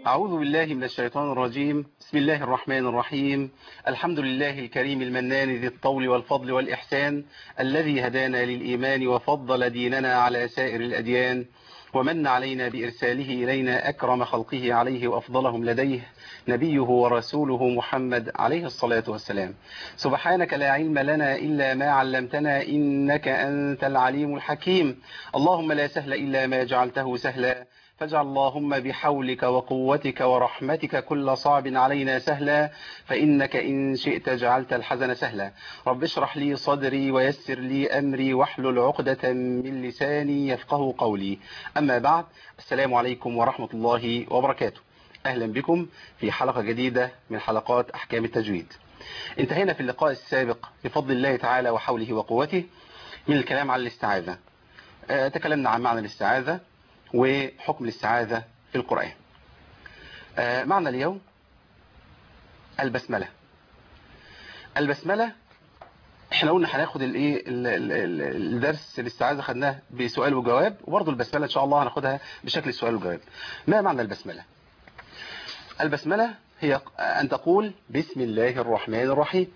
أعوذ بالله من الشيطان الرجيم بسم الله الرحمن الرحيم الحمد لله الكريم المنان ذي الطول والفضل والإحسان الذي هدانا للإيمان وفضل ديننا على سائر الأديان ومن علينا بإرساله إلينا أكرم خلقه عليه وأفضلهم لديه نبيه ورسوله محمد عليه الصلاة والسلام سبحانك لا علم لنا إلا ما علمتنا إنك أنت العليم الحكيم اللهم لا سهل إلا ما جعلته سهلا فاجعل اللهم بحولك وقوتك ورحمتك كل صعب علينا سهلا فإنك إن شئت جعلت الحزن سهلا رب اشرح لي صدري ويسر لي أمري واحلل عقدة من لساني يفقه قولي أما بعد السلام عليكم ورحمة الله وبركاته أهلا بكم في حلقة جديدة من حلقات أحكام التجويد انتهينا في اللقاء السابق بفضل الله تعالى وحوله وقوته من الكلام عن الاستعاذة آه، تكلمنا عن معنى الاستعاذة وحكم الاستعاذة في القرآن آه، معنى اليوم البسملة البسملة احنا قلنا هناخد الايه ال- ال- ال- الدرس الاستعاذة خدناه بسؤال وجواب وبرضه البسملة ان شاء الله هناخدها بشكل السؤال والجواب ما معنى البسملة البسملة هي ان تقول بسم الله الرحمن الرحيم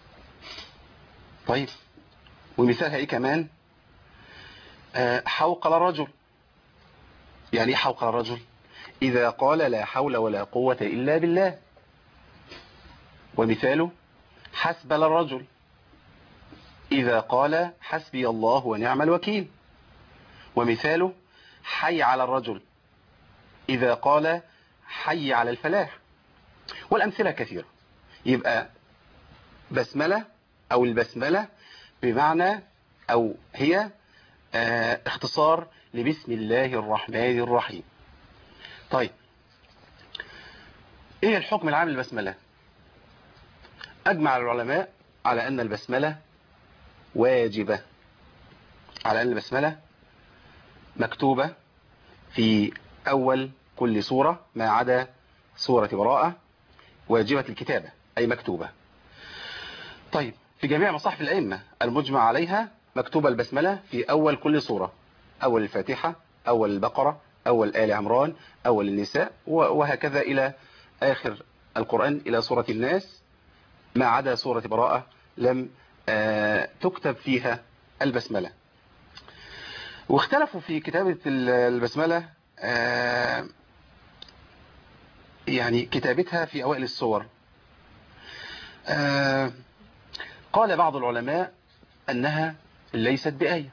طيب ومثالها ايه كمان آه، حوقل الرجل يعني ايه حوقل الرجل إذا قال لا حول ولا قوة إلا بالله ومثاله حسبل الرجل إذا قال حسبي الله ونعم الوكيل ومثاله حي على الرجل إذا قال حي على الفلاح والأمثلة كثيرة يبقى بسملة أو البسملة بمعنى أو هي آه، اختصار لبسم الله الرحمن الرحيم طيب ايه الحكم العام للبسملة اجمع العلماء على ان البسملة واجبة على ان البسملة مكتوبة في اول كل سورة ما عدا سورة براءة واجبة الكتابة اي مكتوبة طيب في جميع مصاحف الائمة المجمع عليها مكتوبة البسملة في اول كل سورة أول الفاتحة أول البقرة أول آل عمران أول النساء وهكذا إلى آخر القرآن إلى سورة الناس ما عدا سورة براءة لم آه، تكتب فيها البسملة واختلفوا في كتابة البسملة آه، يعني كتابتها في أوائل السور آه، قال بعض العلماء أنها ليست بآية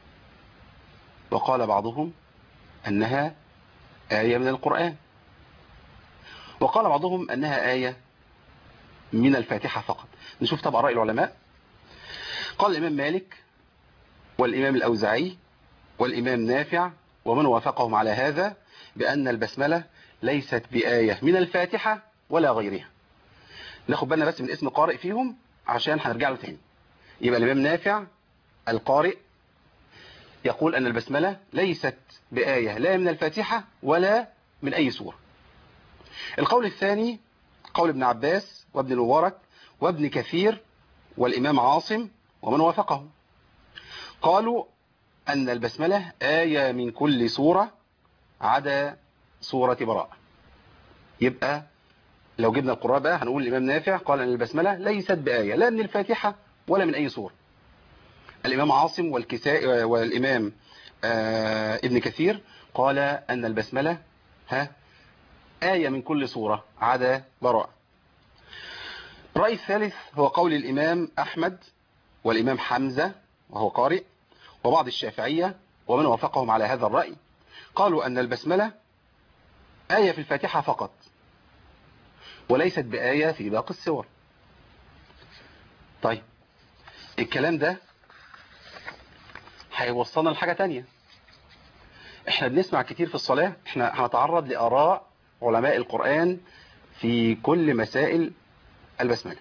وقال بعضهم أنها آية من القرآن وقال بعضهم أنها آية من الفاتحة فقط نشوف طب آراء العلماء قال الإمام مالك والإمام الأوزعي والإمام نافع ومن وافقهم على هذا بأن البسملة ليست بآية من الفاتحة ولا غيرها ناخد بالنا بس من اسم قارئ فيهم عشان هنرجع له تاني يبقى الإمام نافع القارئ يقول أن البسملة ليست بآية لا من الفاتحة ولا من أي سورة القول الثاني قول ابن عباس وابن المبارك وابن كثير والإمام عاصم ومن وافقه قالوا أن البسملة آية من كل سورة عدا سورة براءة يبقى لو جبنا القراء بقى هنقول الإمام نافع قال أن البسملة ليست بآية لا من الفاتحة ولا من أي سورة الإمام عاصم والكساء والإمام آه ابن كثير قال أن البسملة ها آية من كل سورة عدا براءة الرأي الثالث هو قول الإمام أحمد والإمام حمزة وهو قارئ وبعض الشافعية ومن وافقهم على هذا الرأي قالوا أن البسملة آية في الفاتحة فقط وليست بآية في باقي السور طيب الكلام ده هيوصلنا لحاجة تانية احنا بنسمع كتير في الصلاة احنا هنتعرض لآراء علماء القرآن في كل مسائل البسملة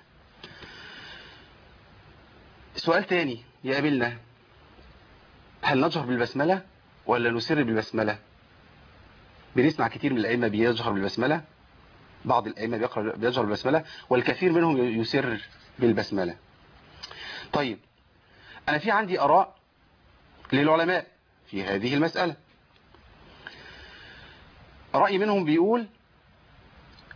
سؤال تاني يقابلنا هل نجهر بالبسملة ولا نسر بالبسملة بنسمع كتير من الأئمة بيجهر بالبسملة بعض الأئمة بيقرأ بيجهر بالبسملة والكثير منهم يسر بالبسملة طيب أنا في عندي أراء للعلماء في هذه المسألة رأي منهم بيقول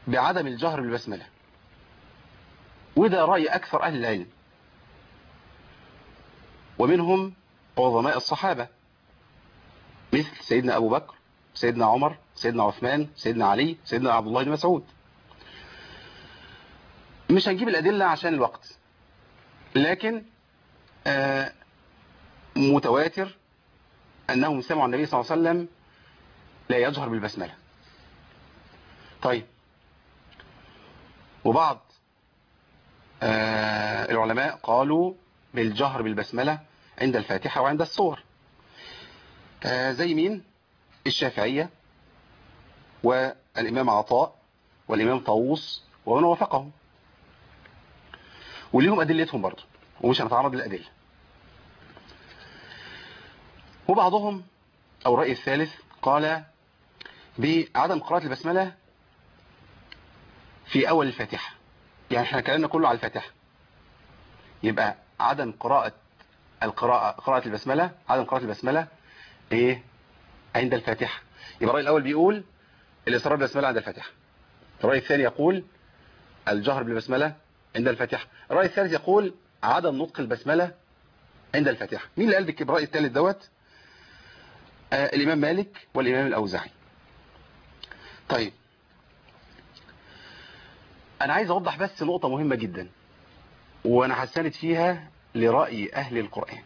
بعدم الجهر بالبسملة وده رأي أكثر أهل العلم ومنهم عظماء الصحابة مثل سيدنا أبو بكر سيدنا عمر سيدنا عثمان سيدنا علي سيدنا عبد الله بن مسعود مش هنجيب الأدلة عشان الوقت لكن آه متواتر أنهم سمعوا النبي صلى الله عليه وسلم لا يجهر بالبسملة طيب وبعض آه العلماء قالوا بالجهر بالبسملة عند الفاتحة وعند الصور آه زي مين الشافعية والإمام عطاء والإمام طاووس ومن وافقهم وليهم أدلتهم برضه ومش هنتعرض للأدلة وبعضهم أو الرأي الثالث قال بعدم قراءة البسملة في أول الفاتحة يعني احنا كلامنا كله على الفاتحة يبقى عدم قراءة القراءة قراءة البسملة عدم قراءة البسملة ايه عند الفاتحة يبقى الرأي الأول بيقول الإصرار بالبسملة عند الفاتحة الرأي الثاني يقول الجهر بالبسملة عند الفاتحة الرأي الثالث يقول عدم نطق البسملة عند الفاتحة مين اللي قال بك الرأي الثالث دوت آه الإمام مالك والإمام الأوزاعي طيب أنا عايز أوضح بس نقطة مهمة جدا وأنا هستند فيها لرأي أهل القرآن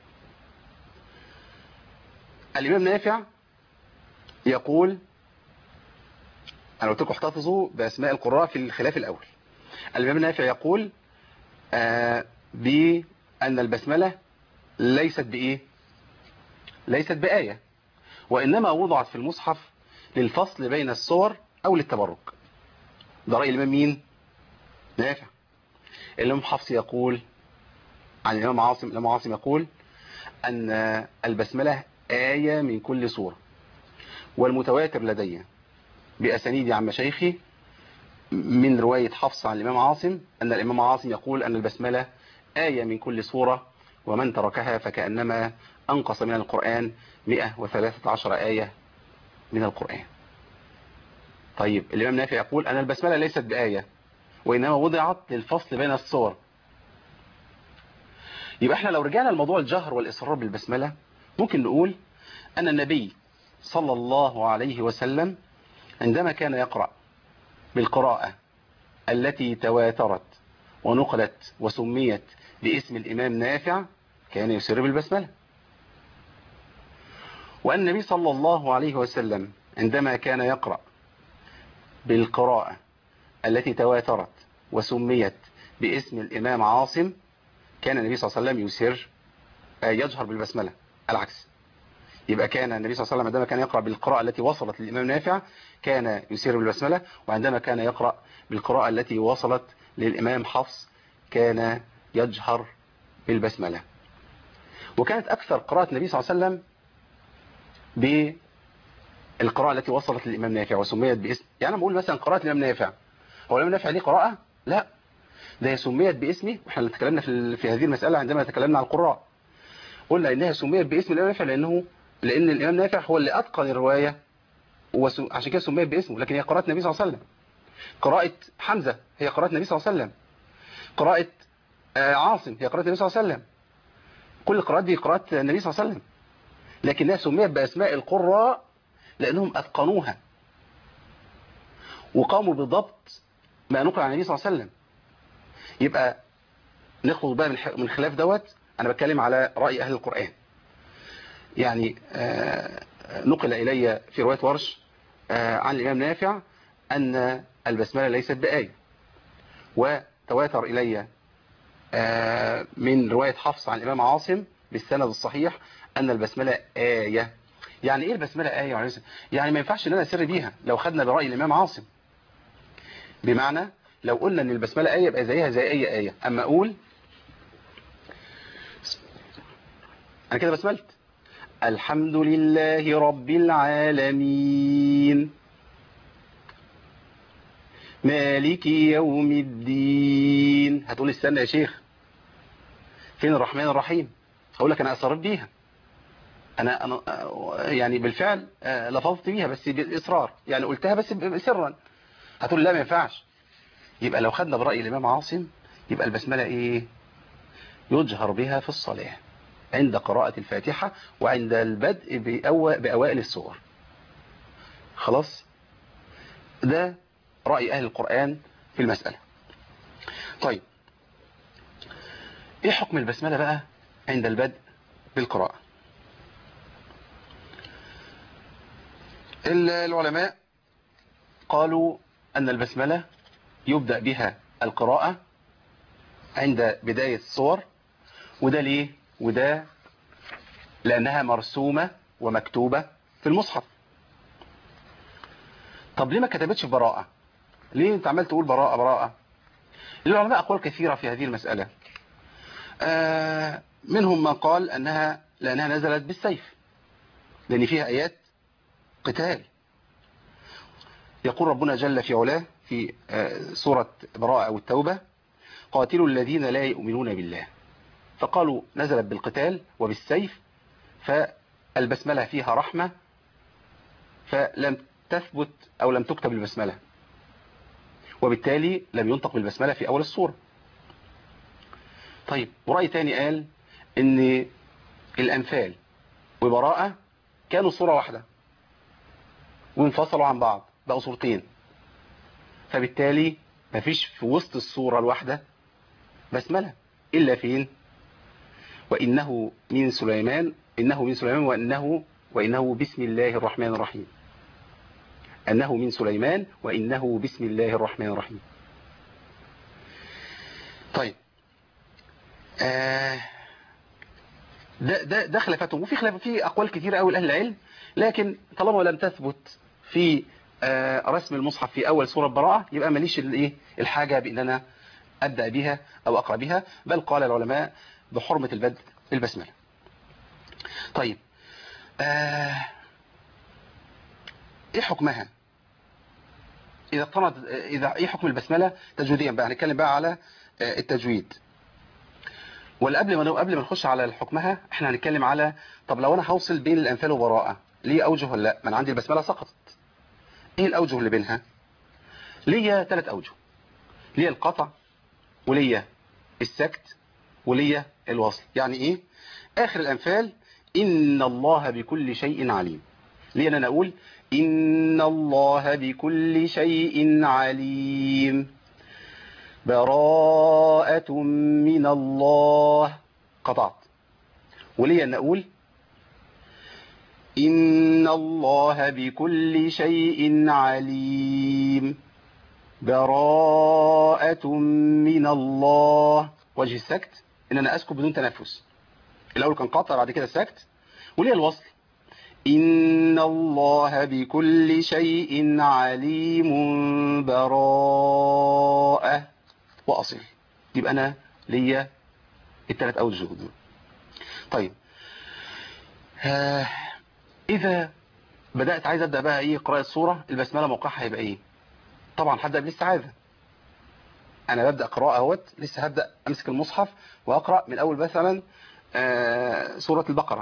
الإمام نافع يقول أنا قلت لكم احتفظوا بأسماء القراء في الخلاف الأول الإمام نافع يقول آه بأن البسملة ليست بإيه ليست بآية وإنما وضعت في المصحف للفصل بين الصور أو للتبرك ده رأي الإمام مين نافع الإمام حفص يقول عن الإمام عاصم الإمام عاصم يقول أن البسملة آية من كل صورة والمتواتر لدي بأسانيدي عن مشايخي من رواية حفص عن الإمام عاصم أن الإمام عاصم يقول أن البسملة آية من كل صورة ومن تركها فكأنما أنقص من القرآن 113 آية من القرآن طيب الإمام نافع يقول أن البسملة ليست بآية وإنما وضعت للفصل بين الصور يبقى احنا لو رجعنا لموضوع الجهر والإصرار بالبسملة ممكن نقول أن النبي صلى الله عليه وسلم عندما كان يقرأ بالقراءة التي تواترت ونقلت وسميت باسم الإمام نافع كان يسر بالبسملة وأن النبي صلى الله عليه وسلم عندما كان يقرأ بالقراءة التي تواترت وسميت باسم الإمام عاصم كان النبي صلى الله عليه وسلم يسر يجهر بالبسملة العكس يبقى كان النبي صلى الله عليه وسلم عندما كان يقرأ بالقراءة التي وصلت للإمام نافع كان يسير بالبسملة وعندما كان يقرأ بالقراءة التي وصلت للإمام حفص كان يجهر بالبسملة وكانت أكثر قراءة النبي صلى الله عليه وسلم بالقراءة التي وصلت للإمام نافع وسميت باسم يعني أنا بقول مثلا قراءة الإمام نافع هو الإمام نافع ليه قراءة؟ لا ده سميت باسمه واحنا تكلمنا في, في هذه المسألة عندما تكلمنا عن القراء قلنا إنها سميت باسم الإمام نافع لأنه لأن الإمام نافع هو اللي أتقن الرواية وعشان كده سميت باسمه لكن هي قراءة النبي صلى الله عليه وسلم قراءة حمزة هي قراءة النبي صلى الله عليه وسلم قراءة عاصم هي قراءة النبي صلى الله عليه وسلم كل القراءات دي قراءة النبي صلى الله عليه وسلم لكنها سميت بأسماء القراء لأنهم أتقنوها وقاموا بضبط ما نقل عن النبي صلى الله عليه وسلم يبقى نخلص بقى من خلاف دوت أنا بتكلم على رأي أهل القرآن يعني نقل إلي في رواية ورش عن الإمام نافع أن البسملة ليست بآية وتواتر إلي من رواية حفص عن الإمام عاصم بالسند الصحيح أن البسملة آية يعني إيه البسملة آية يعني ما ينفعش أن أنا أسر بيها لو خدنا برأي الإمام عاصم بمعنى لو قلنا أن البسملة آية يبقى زيها زي أي آية أما أقول أنا كده بسملت الحمد لله رب العالمين مالك يوم الدين هتقول استنى يا شيخ فين الرحمن الرحيم هقول لك انا اصرت بيها انا انا يعني بالفعل لفظت بيها بس بالاصرار يعني قلتها بس سرا هتقول لا ما ينفعش يبقى لو خدنا برأي الإمام عاصم يبقى البسملة إيه يجهر بها في الصلاة عند قراءة الفاتحة وعند البدء بأو... بأوائل السور خلاص ده رأي أهل القرآن في المسألة طيب ايه حكم البسملة بقى عند البدء بالقراءة العلماء قالوا أن البسملة يبدأ بها القراءة عند بداية الصور وده ليه وده لأنها مرسومة ومكتوبة في المصحف طب ليه ما كتبتش في براءة ليه انت عمال تقول براءة براءة للعلماء أقوال كثيرة في هذه المسألة آه منهم من قال أنها لأنها نزلت بالسيف لأن فيها آيات قتال يقول ربنا جل في علاه في سورة براءة أو التوبة قاتلوا الذين لا يؤمنون بالله فقالوا نزلت بالقتال وبالسيف فالبسملة فيها رحمة فلم تثبت أو لم تكتب البسملة وبالتالي لم ينطق بالبسملة في أول السورة طيب ورأي تاني قال ان الأنفال وبراءة كانوا صورة واحدة وانفصلوا عن بعض بقوا صورتين فبالتالي مفيش في وسط الصورة الواحدة بسملة إلا فين وإنه من سليمان إنه من سليمان وإنه وإنه بسم الله الرحمن الرحيم أنه من سليمان وإنه بسم الله الرحمن الرحيم طيب آه ده ده ده خلافاتهم وفي خلاف في أقوال كثيرة قوي لأهل العلم لكن طالما لم تثبت في آه رسم المصحف في أول سورة براءة يبقى ماليش الايه الحاجة بأن أنا أبدأ بها أو أقرأ بها بل قال العلماء بحرمة البدء بالبسملة طيب آه ايه حكمها اذا اقترنت اذا ايه حكم البسمله تجويديا بقى هنتكلم بقى على التجويد ولا قبل ما قبل ما نخش على حكمها احنا هنتكلم على طب لو انا هوصل بين الانفال وبراءه ليه اوجه ولا لا ما انا عندي البسمله سقطت ايه الاوجه اللي بينها ليا ثلاث اوجه ليا القطع وليا السكت وليا الوصل يعني ايه اخر الانفال ان الله بكل شيء عليم ليه انا اقول إن الله بكل شيء عليم براءة من الله قطعت ولي أن أقول إن الله بكل شيء عليم براءة من الله وجه السكت إن أنا أسكت بدون تنفس الأول كان قطع بعد كده السكت وليه الوصل إن الله بكل شيء عليم براءة وأصل يبقى أنا ليا الثلاث أوجه دول طيب آه إذا بدأت عايز أبدأ بقى إيه قراءة الصورة البسملة موقعها هيبقى إيه طبعا هبدأ بالاستعاذة أنا ببدأ قراءة اهوت لسه هبدأ أمسك المصحف وأقرأ من أول مثلا آه سورة البقرة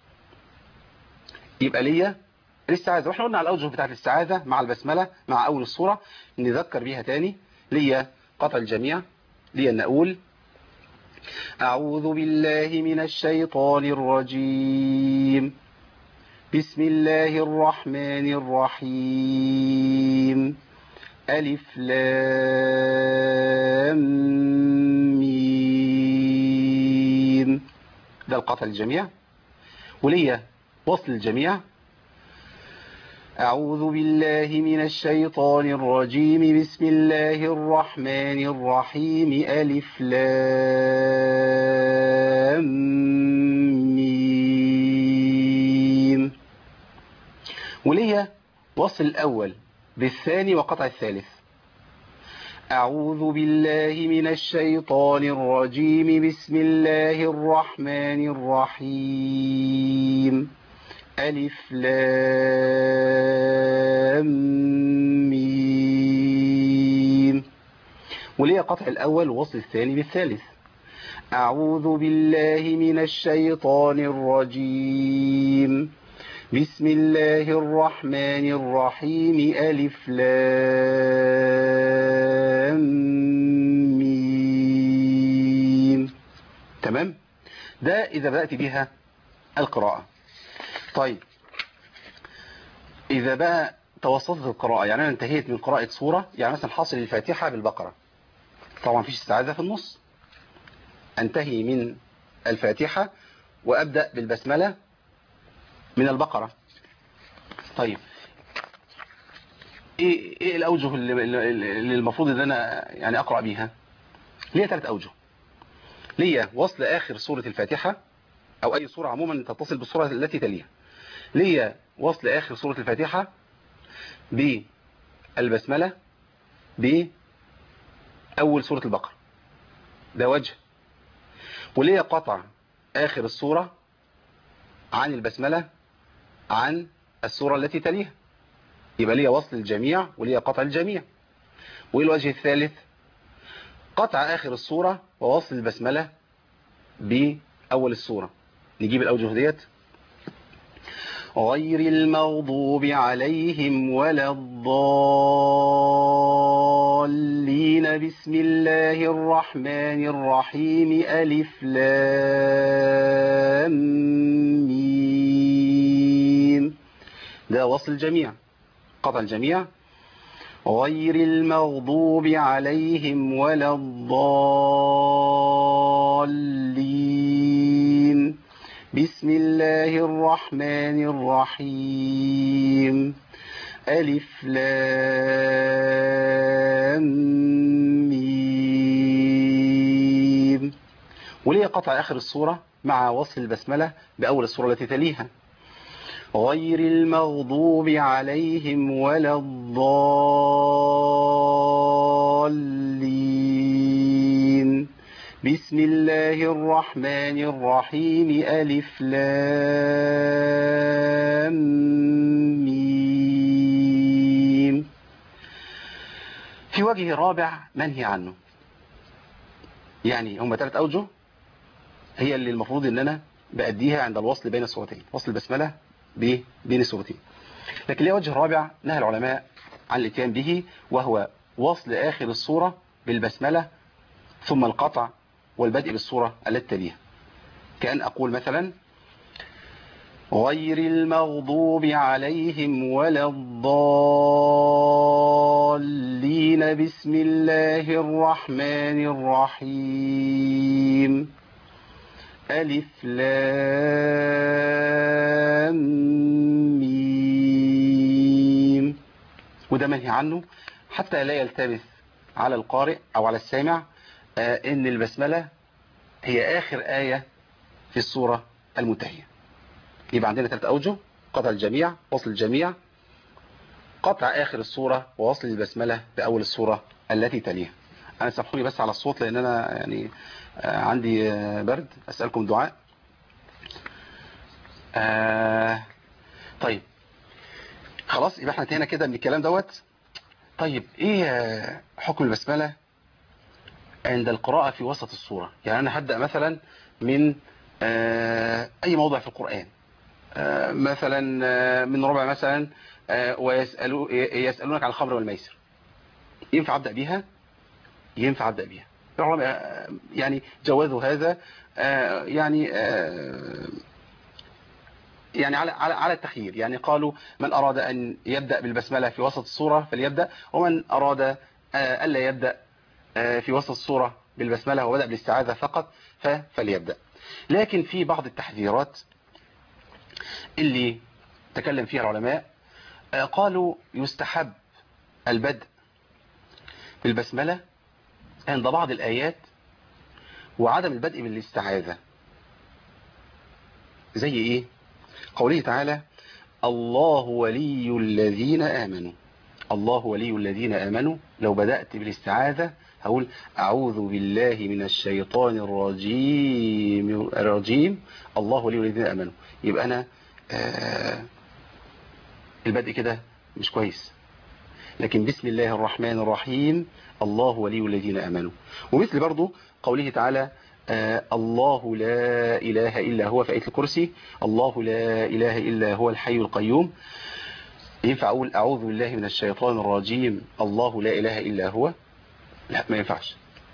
يبقى ليا الاستعاذة واحنا قلنا على الأوجه بتاعت الاستعاذة مع البسملة مع أول الصورة نذكر بيها تاني ليا قطع الجميع ليا أن أقول أعوذ بالله من الشيطان الرجيم بسم الله الرحمن الرحيم ألف لام ميم ده القطع الجميع وليا وصل الجميع أعوذ بالله من الشيطان الرجيم بسم الله الرحمن الرحيم ألف لام ميم وليا وصل الأول بالثاني وقطع الثالث أعوذ بالله من الشيطان الرجيم بسم الله الرحمن الرحيم ألف لام ميم وليه قطع الأول ووصل الثاني بالثالث أعوذ بالله من الشيطان الرجيم بسم الله الرحمن الرحيم ألف لام ميم تمام ده إذا بدأت بها القراءة طيب إذا بقى توسطت القراءة يعني أنا انتهيت من قراءة سورة يعني مثلا حاصل الفاتحة بالبقرة طبعا فيش استعاذة في النص انتهي من الفاتحة وأبدأ بالبسملة من البقرة طيب ايه, إيه الأوجه اللي, اللي المفروض ان انا يعني أقرأ بيها ليا ثلاث أوجه ليا وصل آخر سورة الفاتحة أو أي سورة عموما تتصل بالسورة التي تليها ليا وصل آخر سورة الفاتحة بالبسملة بأول سورة البقرة ده وجه وليا قطع آخر السورة عن البسملة عن السورة التي تليها يبقى ليا وصل الجميع وليا قطع الجميع والوجه الثالث قطع آخر السورة ووصل البسملة بأول السورة نجيب الأوجه ديت غير المغضوب عليهم ولا الضالين بسم الله الرحمن الرحيم ألف لام ميم ده وصل الجميع قطع الجميع غير المغضوب عليهم ولا الضالين بسم الله الرحمن الرحيم ألف لام ميم وليه قطع آخر السورة مع وصل البسملة بأول السورة التي تليها غير المغضوب عليهم ولا الضالين بسم الله الرحمن الرحيم ألف لام ميم في وجه رابع منهي عنه يعني هم ثلاث أوجه هي اللي المفروض ان انا بأديها عند الوصل بين السورتين وصل البسملة بين السورتين لكن ليه وجه رابع نهى العلماء عن الاتيان به وهو وصل آخر السورة بالبسملة ثم القطع والبدء بالسورة التي تليها كأن أقول مثلا غير المغضوب عليهم ولا الضالين بسم الله الرحمن الرحيم ألف لام ميم وده منهي عنه حتى لا يلتبس على القارئ أو على السامع ان البسملة هي آخر آية في السورة المنتهية يبقى عندنا ثلاث أوجه قطع الجميع وصل الجميع قطع آخر السورة ووصل البسملة بأول السورة التي تليها أنا سامحوني بس على الصوت لأن أنا يعني عندي برد أسألكم دعاء آه طيب خلاص يبقى احنا انتهينا كده من الكلام دوت طيب ايه حكم البسملة عند القراءة في وسط السورة يعني أنا هبدأ مثلا من أي موضع في القرآن مثلا من ربع مثلا ويسألوا يسألونك عن الخمر والميسر ينفع أبدأ بيها ينفع أبدأ بيها يعني جوازوا هذا يعني يعني على على على التخيير يعني قالوا من أراد أن يبدأ بالبسملة في وسط السورة فليبدأ ومن أراد ألا يبدأ في وسط السورة بالبسملة وبدأ بالاستعاذة فقط فليبدأ لكن في بعض التحذيرات اللي تكلم فيها العلماء قالوا يستحب البدء بالبسملة عند بعض الآيات وعدم البدء بالاستعاذة زي ايه قوله تعالى الله ولي الذين آمنوا الله ولي الذين آمنوا لو بدأت بالاستعاذة هقول أعوذ بالله من الشيطان الرجيم الرجيم الله ولي الذين آمنوا يبقى أنا آه البدء كده مش كويس لكن بسم الله الرحمن الرحيم الله ولي الذين آمنوا ومثل برضو قوله تعالى آه الله لا إله إلا هو في آية الكرسي الله لا إله إلا هو الحي القيوم ينفع أقول أعوذ بالله من الشيطان الرجيم الله لا إله إلا هو لا ما ينفعش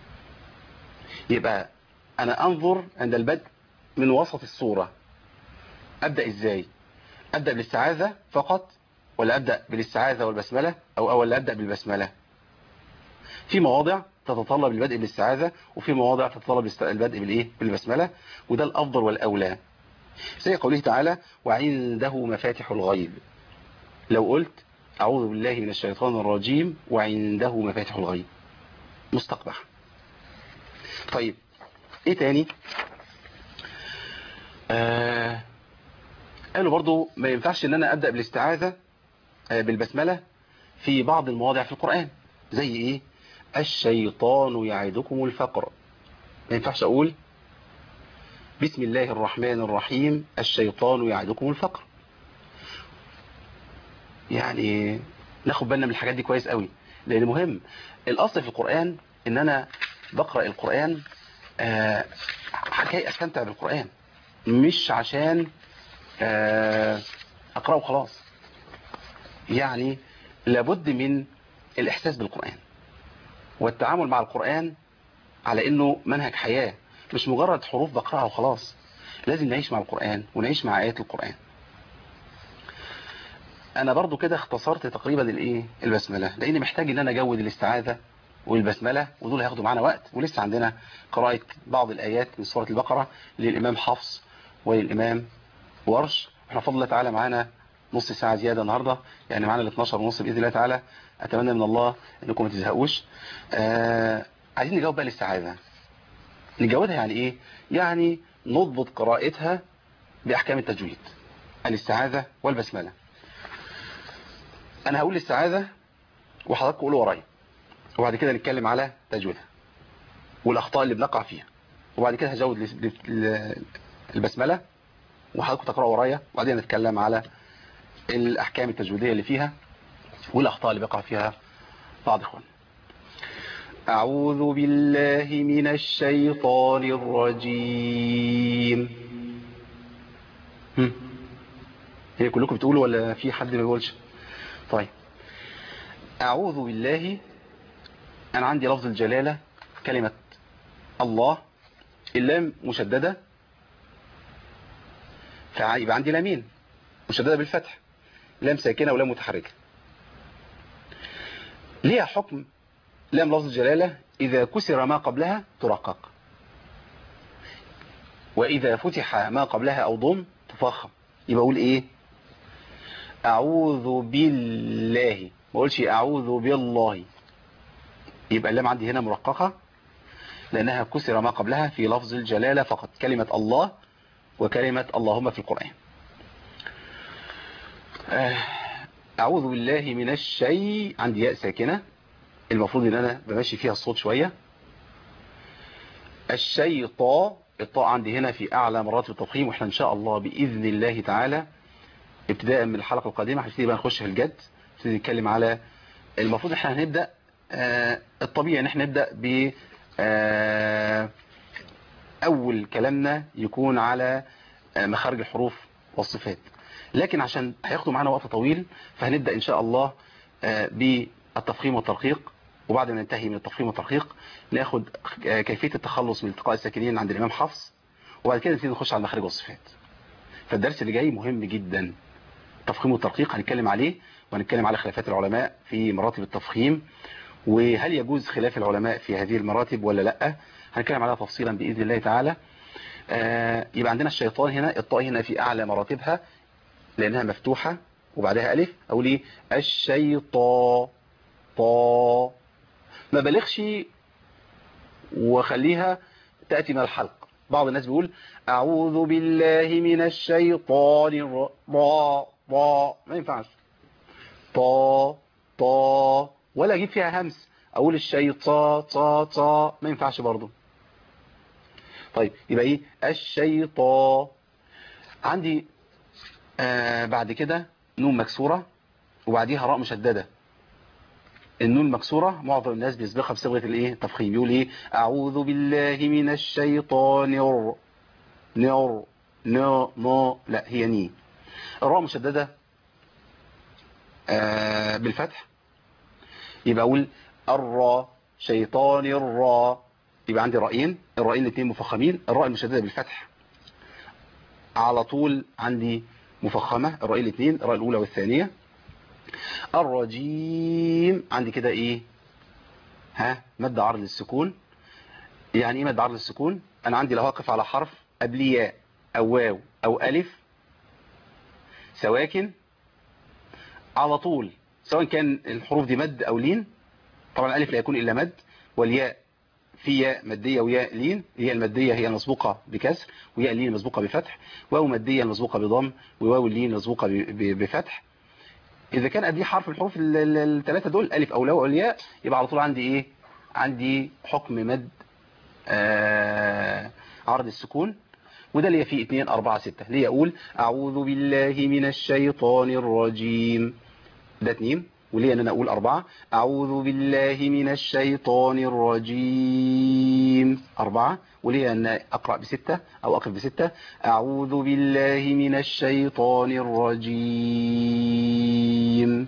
يبقى أنا أنظر عند البدء من وسط الصورة أبدأ إزاي أبدأ بالاستعاذة فقط ولا أبدأ بالاستعاذة والبسملة أو أولا أبدأ بالبسملة في مواضع تتطلب البدء بالاستعاذة وفي مواضع تتطلب البدء بالإيه بالبسملة وده الأفضل والأولى زي قوله تعالى وعنده مفاتح الغيب لو قلت أعوذ بالله من الشيطان الرجيم وعنده مفاتح الغيب مستقبح طيب ايه تاني آه قالوا برضو ما ينفعش ان انا ابدأ بالاستعاذة آه بالبسملة في بعض المواضع في القرآن زي ايه الشيطان يعدكم الفقر ما ينفعش اقول بسم الله الرحمن الرحيم الشيطان يعدكم الفقر يعني ناخد بالنا من الحاجات دي كويس قوي لان مهم الاصل في القرآن ان انا بقرأ القرآن آه حكاية استمتع بالقرآن مش عشان آه اقرأه خلاص يعني لابد من الاحساس بالقرآن والتعامل مع القرآن على انه منهج حياة مش مجرد حروف بقرأها وخلاص لازم نعيش مع القرآن ونعيش مع آيات القرآن انا برضو كده اختصرت تقريبا الايه البسملة لاني محتاج ان انا اجود الاستعاذة والبسملة ودول هياخدوا معانا وقت ولسه عندنا قراءة بعض الآيات من سورة البقرة للإمام حفص وللإمام ورش احنا فضل الله تعالى معانا نص ساعة زيادة النهاردة يعني معانا ال 12 ونص بإذن الله تعالى أتمنى من الله أنكم ما تزهقوش آه عايزين نجاوب بقى الاستعاذة نجاوبها يعني إيه يعني نضبط قراءتها بأحكام التجويد الاستعاذة والبسملة أنا هقول الاستعاذة وحضراتكم قولوا ورايا وبعد كده نتكلم على تجويدها والأخطاء اللي بنقع فيها وبعد كده هزود البسملة وحضراتكم تقرأوا ورايا وبعدين نتكلم على الأحكام التجويدية اللي فيها والأخطاء اللي بيقع فيها بعض إخوان أعوذ بالله من الشيطان الرجيم هم. هي كلكم بتقولوا ولا في حد ما بيقولش طيب أعوذ بالله أنا عندي لفظ الجلالة كلمة الله اللام مشددة فيبقى عندي لامين مشددة بالفتح لام ساكنة ولام متحركة ليها حكم لام لفظ الجلالة إذا كسر ما قبلها ترقق وإذا فتح ما قبلها أو ضم تفخم يبقى أقول إيه أعوذ بالله ما أقولش أعوذ بالله يبقى اللام عندي هنا مرققة لأنها كسر ما قبلها في لفظ الجلالة فقط كلمة الله وكلمة اللهم في القرآن أعوذ بالله من الشيء عندي ياء ساكنة المفروض ان انا بمشي فيها الصوت شوية الشيطاء الطاء عندي هنا في اعلى مراتب التفخيم واحنا ان شاء الله باذن الله تعالى ابتداء من الحلقة القادمة هنبتدي بقى نخش في الجد نبتدي نتكلم على المفروض احنا هنبدأ آه الطبيعي ان احنا نبدأ ب آه اول كلامنا يكون على آه مخارج الحروف والصفات لكن عشان هياخدوا معانا وقت طويل فهنبدأ ان شاء الله بالتفخيم والترقيق وبعد ما ننتهي من التفخيم والترقيق ناخد كيفية التخلص من التقاء الساكنين عند الامام حفص وبعد كده نبتدي نخش على المخارج والصفات فالدرس اللي جاي مهم جدا التفخيم والترقيق هنتكلم عليه وهنتكلم على خلافات العلماء في مراتب التفخيم وهل يجوز خلاف العلماء في هذه المراتب ولا لا هنتكلم عليها تفصيلا بإذن الله تعالى آه يبقى عندنا الشيطان هنا الطاء هنا في أعلى مراتبها لأنها مفتوحة وبعدها ألف أقول إيه الشيطان طا ما بلغش وخليها تأتي من الحلق بعض الناس بيقول أعوذ بالله من الشيطان الر... طا طا ما ينفعش طا طا ولا أجيب فيها همس أقول الشيطان طا طا ما ينفعش برضو طيب يبقى إيه الشيطان عندي آه بعد كده نون مكسورة وبعديها راء مشددة النون مكسورة معظم الناس بيسبقها بصيغة الايه تفخيم يقول ايه اعوذ بالله من الشيطان الر نر ن ن لا هي ني الراء مشددة آه بالفتح يبقى اقول الرا شيطان الرا يبقى عندي رأيين الرأيين الاثنين مفخمين الراء المشددة بالفتح على طول عندي مفخمة الرأيين الاثنين الراء الأولى والثانية الرجيم عندي كده ايه ها مد عرض للسكون يعني ايه مد عرض للسكون انا عندي لو واقف على حرف قبل ياء او واو او الف سواكن على طول سواء كان الحروف دي مد او لين طبعا الالف لا يكون الا مد والياء في ياء مادية وياء لين الياء المادية هي المسبوقة بكسر وياء اللين المسبوقة بفتح واو مادية المسبوقة بضم وواو اللين المسبوقة بفتح إذا كان قبليه حرف الحروف الثلاثة دول ألف أو لو أو الياء يبقى على طول عندي إيه عندي حكم مد آه عرض السكون وده اللي فيه 2 4 6 ليه أقول أعوذ بالله من الشيطان الرجيم ده 2 وليه أن أنا أقول أربعة أعوذ بالله من الشيطان الرجيم أربعة وليه أن أقرأ بستة أو أقف بستة أعوذ بالله من الشيطان الرجيم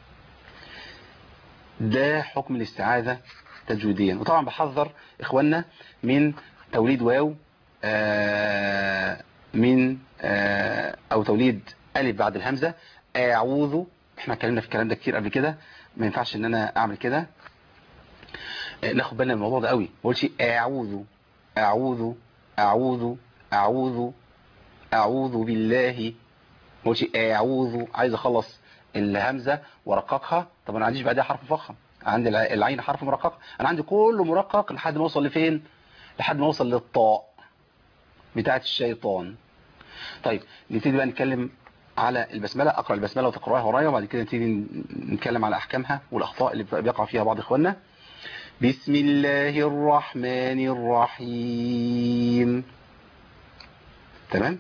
ده حكم الاستعاذة تجويديا وطبعا بحذر إخواننا من توليد واو آه من آه أو توليد ألف بعد الهمزة أعوذ احنا اتكلمنا في الكلام ده كتير قبل كده ما ينفعش ان انا اعمل كده ناخد بالنا من الموضوع ده قوي ما اقولش اعوذ اعوذ اعوذ اعوذ اعوذ بالله ما اقولش اعوذ عايز اخلص الهمزه وارققها طب انا ما عنديش بعدها حرف مفخم عندي العين حرف مرقق انا عندي كله مرقق لحد ما اوصل لفين لحد ما اوصل للطاء بتاعه الشيطان طيب نبتدي بقى نتكلم على البسملة أقرأ البسملة وتقرأها ورايا وبعد كده نبتدي نتكلم على أحكامها والأخطاء اللي بيقع فيها بعض إخواننا بسم الله الرحمن الرحيم تمام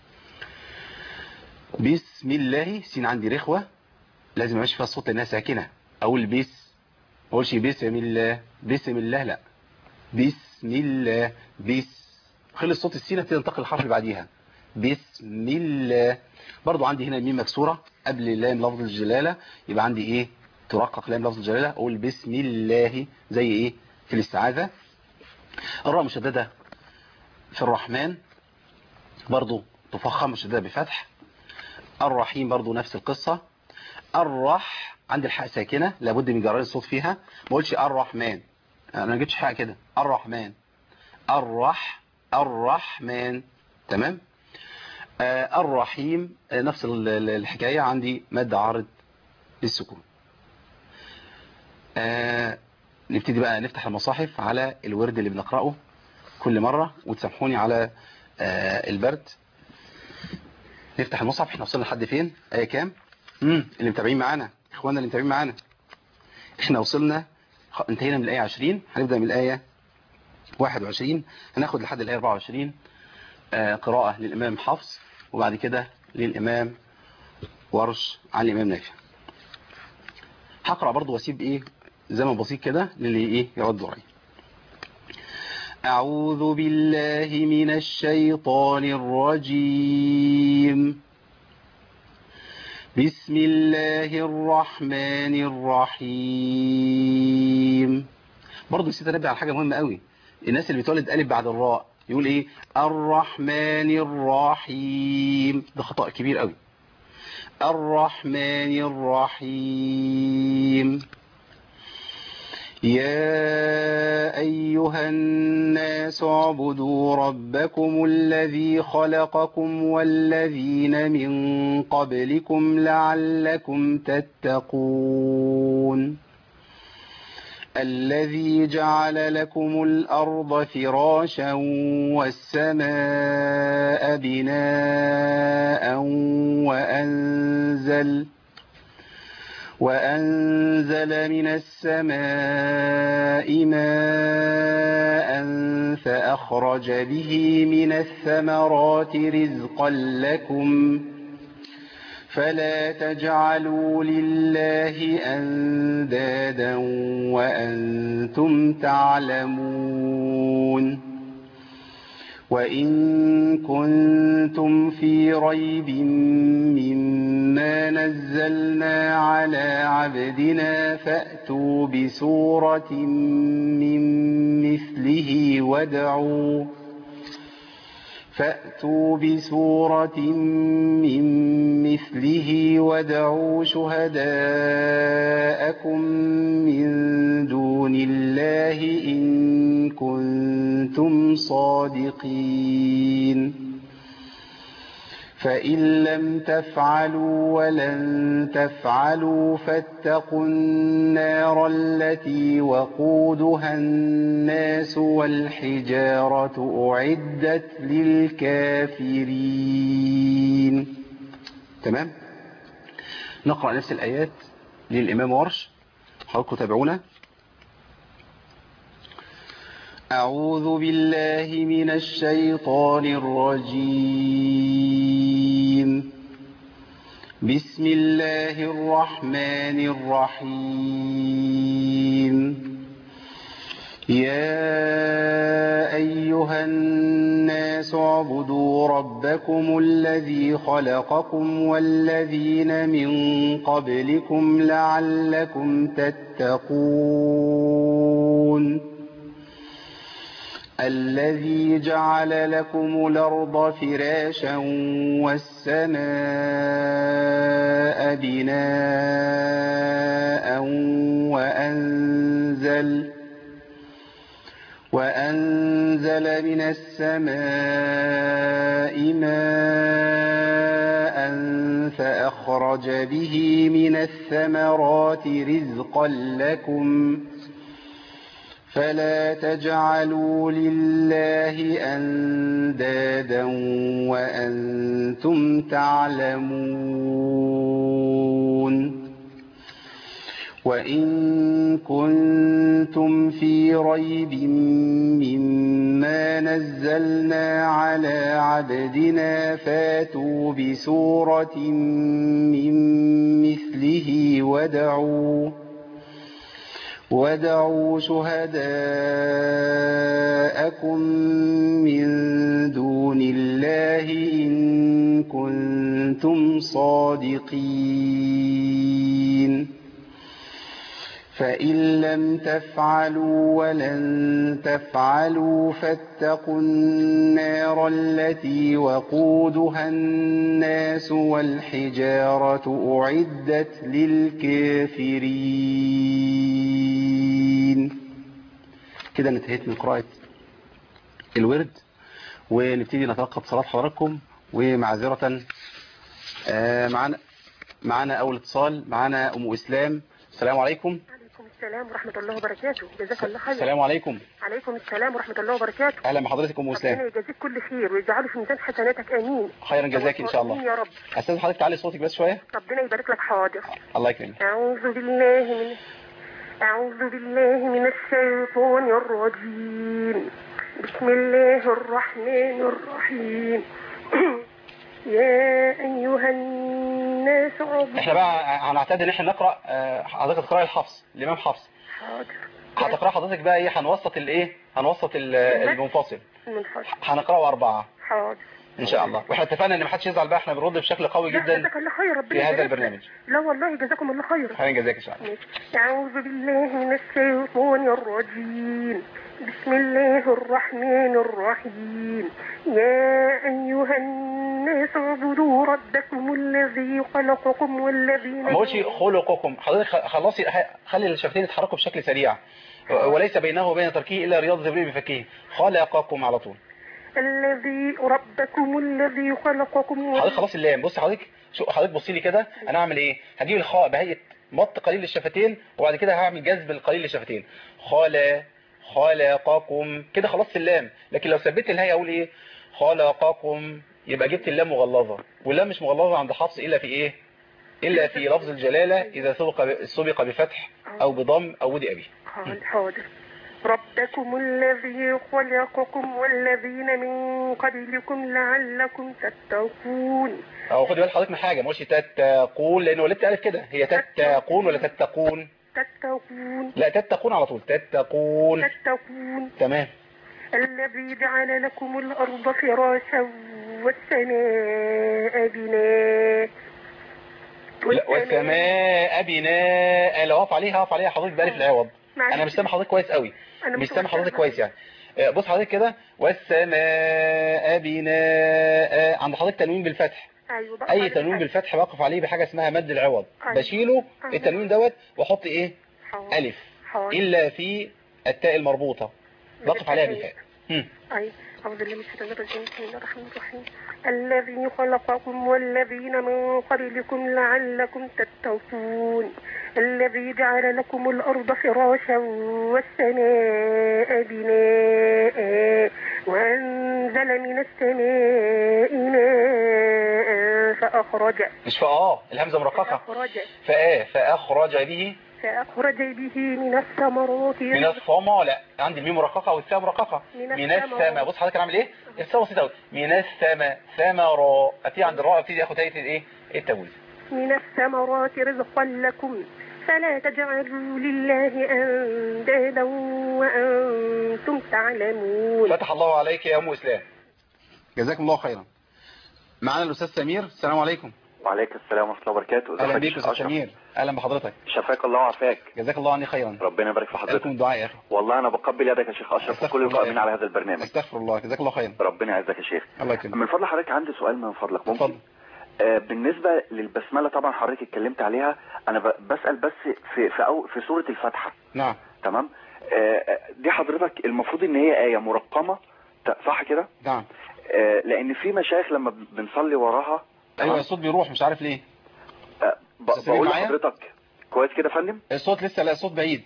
بسم الله سين عندي رخوة لازم امشي فيها الصوت لانها ساكنة اقول بس ما اقولش بسم الله بسم الله لا بسم الله بس خلص صوت السين ابتدي انتقل الحرف اللي بعديها بسم الله برضو عندي هنا الميم مكسورة قبل لام لفظ الجلالة يبقى عندي ايه ترقق لام لفظ الجلالة اقول بسم الله زي ايه في الاستعاذة الراء مشددة في الرحمن برضو تفخم مشددة بفتح الرحيم برضو نفس القصة الرح عندي الحاء ساكنة لابد من جرار الصوت فيها ما اقولش الرحمن انا ما جبتش حاجة كده الرحمن الرح الرحمن تمام آه الرحيم آه نفس الحكاية عندي مد عارض للسكون آه نبتدي بقى نفتح المصاحف على الورد اللي بنقرأه كل مرة وتسامحوني على البرد نفتح المصحف احنا وصلنا لحد فين آية كام امم اللي متابعين معانا اخواننا اللي متابعين معانا احنا وصلنا انتهينا من الآية 20 هنبدأ من الآية 21 هناخد لحد الآية 24 قراءة للإمام حفص وبعد كده للإمام ورش عن الإمام نافع هقرأ برضو واسيب إيه زمن بسيط كده للي إيه يرد ورايا أعوذ بالله من الشيطان الرجيم بسم الله الرحمن الرحيم برضو نسيت انبه على حاجة مهمة قوي الناس اللي بتولد ألف بعد الراء يقول ايه الرحمن الرحيم ده خطأ كبير قوي الرحمن الرحيم يا أيها الناس اعبدوا ربكم الذي خلقكم والذين من قبلكم لعلكم تتقون الذي جعل لكم الأرض فراشا والسماء بناء وأنزل وأنزل من السماء ماء فأخرج به من الثمرات رزقا لكم فلا تجعلوا لله أندادا وأنتم تعلمون وإن كنتم في ريب مما نزلنا على عبدنا فأتوا بسورة من مثله وادعوا فأتوا بسورة من مثله وادعوا شهداءكم من دون الله إن كنتم صادقين فإن لم تفعلوا ولن تفعلوا فاتقوا النار التي وقودها الناس والحجارة أعدت للكافرين تمام نقرأ نفس الآيات للإمام ورش حضراتكم تابعونا أعوذ بالله من الشيطان الرجيم بسم الله الرحمن الرحيم يا أيها الناس اعبدوا ربكم الذي خلقكم والذين من قبلكم لعلكم تتقون الذي جعل لكم الأرض فراشا والسماء بناء وأنزل وأنزل من السماء ماء فأخرج به من الثمرات رزقا لكم فلا تجعلوا لله أندادا وأنتم تعلمون وإن كنتم في ريب مما نزلنا على عبدنا فاتوا بسورة من مثله ودعوا ودعوا شهداءكم من دون الله إن كنتم صادقين فإن لم تفعلوا ولن تفعلوا فاتقوا النار التي وقودها الناس والحجارة أعدت للكافرين كده انتهيت من قراءة الورد ونبتدي نتلقى اتصالات حضراتكم ومعذرة آه، معانا معانا أول اتصال معانا أم إسلام السلام عليكم عليكم السلام ورحمة الله وبركاته جزاك الله خير السلام عليكم عليكم السلام ورحمة الله وبركاته أهلا بحضرتك أم ربنا إسلام يجازيك كل خير ويجعله في ميزان حسناتك آمين خيرا جزاك إن شاء آمين الله يا رب أستاذ حضرتك تعلي صوتك بس شوية ربنا يبارك لك حاضر الله يكرمك أعوذ بالله من أعوذ بالله من الشيطان الرجيم بسم الله الرحمن الرحيم يا أيها الناس اعبدوا احنا بقى هنعتاد ان احنا نقرا آه، حضرتك تقرا الحفص الامام حفص حاضر هتقرا حضرتك بقى ايه هنوسط الايه هنوسط ال- المنفصل من فضلك هنقراه اربعه حاضر ان شاء الله واحنا اتفقنا ان محدش يزعل بقى احنا بنرد بشكل قوي لا، جدا جزاك الله خير ربنا في هذا يبارك لك. البرنامج لا والله جزاكم الله خير خيرا جزاك ان شاء الله أعوذ بالله من الشيطان الرجيم بسم الله الرحمن الرحيم يا أيها الناس اعبدوا ربكم الذي خلقكم والذين ما قلتش خلقكم حضرتك خ- خلصي خلي الشفتين يتحركوا بشكل سريع وليس بينه وبين تركه الا رياض جبريل بفكه خلقكم على طول الذي ربكم الذي خلقكم حضرتك خلاص اللام بص حضرتك شو حضرتك بصي لي كده انا هعمل ايه هجيب الخاء بهيئه مط قليل الشفتين وبعد كده هعمل جذب القليل الشفتين خلا خلقكم كده خلصت اللام لكن لو ثبت الهيئه اقول ايه خلقكم يبقى جبت اللام مغلظه واللام مش مغلظه عند حفص الا في ايه الا في لفظ الجلاله اذا سبق سبق بفتح او بضم او ودي ابي حاضر حاضر ربكم الذي خلقكم والذين من قبلكم لعلكم تتقون أو خدي بال حضرتك من حاجة ما قلتش تتقون لأن ولدت ألف كده هي تتقون ولا تتقون تتقون لا تتقون على طول تتقون تتقون تمام الذي جعل لكم الأرض فراشا والسماء بناء لا، والسماء بناء لو اقف عليها اقف عليها حضرتك بألف العوض معلش. انا مش سامع حضرتك كويس قوي أنا مش سامع متوترة. حضرتك كويس يعني آه، بص حضرتك كده والسماء بناء عند حضرتك تنوين بالفتح أيوة بقى اي حاضر. تنوين بالفتح بقف عليه بحاجه اسمها مد العوض أيوة. بشيله أيوة. التنوين دوت واحط ايه حاضر. الف حاضر. الا في التاء المربوطه بقف عليها بالفاء هم. أي أعوذ بالله من الشيطان الرجيم بسم الله الرحمن الرحيم الذي خلقكم والذين من قبلكم لعلكم تتقون الذي جعل لكم الأرض فراشا والسماء بناء وأنزل من السماء ماء فأخرج مش فاه الهمزه مرققه فأخرج فاه فاخرج به فأخرج به من الثمرات من الصما لا عندي الميم مرققه والساء مرققه من من السما. السماء بص حضرتك هنعمل ايه الساء بسيطه قوي من السماء ثمرة ابتدي عند الراء ابتدي اخد هيئه الايه التمويل من الثمرات رزقا لكم فلا تجعلوا لله أندادا وأنتم تعلمون فتح الله عليك يا ام اسلام جزاكم الله خيرا معانا الاستاذ سمير السلام عليكم وعليكم السلام ورحمة الله وبركاته اهلا ازيك بيك يا استاذ شيخ سمير اهلا بحضرتك شفاك الله وعافاك جزاك الله عني خيرا ربنا يبارك في حضرتك لكم الدعاء يا اخي والله انا بقبل يدك يا شيخ اشرف أستغفر وكل الله القائمين يا على هذا البرنامج استغفر الله جزاك الله خيرا ربنا يعزك يا شيخ الله يكرمك من فضل حضرتك عندي سؤال من فضلك ممكن اتفضل آه بالنسبة للبسملة طبعا حضرتك اتكلمت عليها انا ب- بسأل بس في في أو في سورة الفاتحة نعم تمام آه دي حضرتك المفروض ان هي آية مرقمة ت- صح كده نعم آه لان في مشايخ لما بنصلي وراها تمام؟ ايوه الصوت بيروح مش عارف ليه آه ب- أستاذ سمير بقول معايا؟ لحضرتك كويس كده يا فندم الصوت لسه لا الصوت بعيد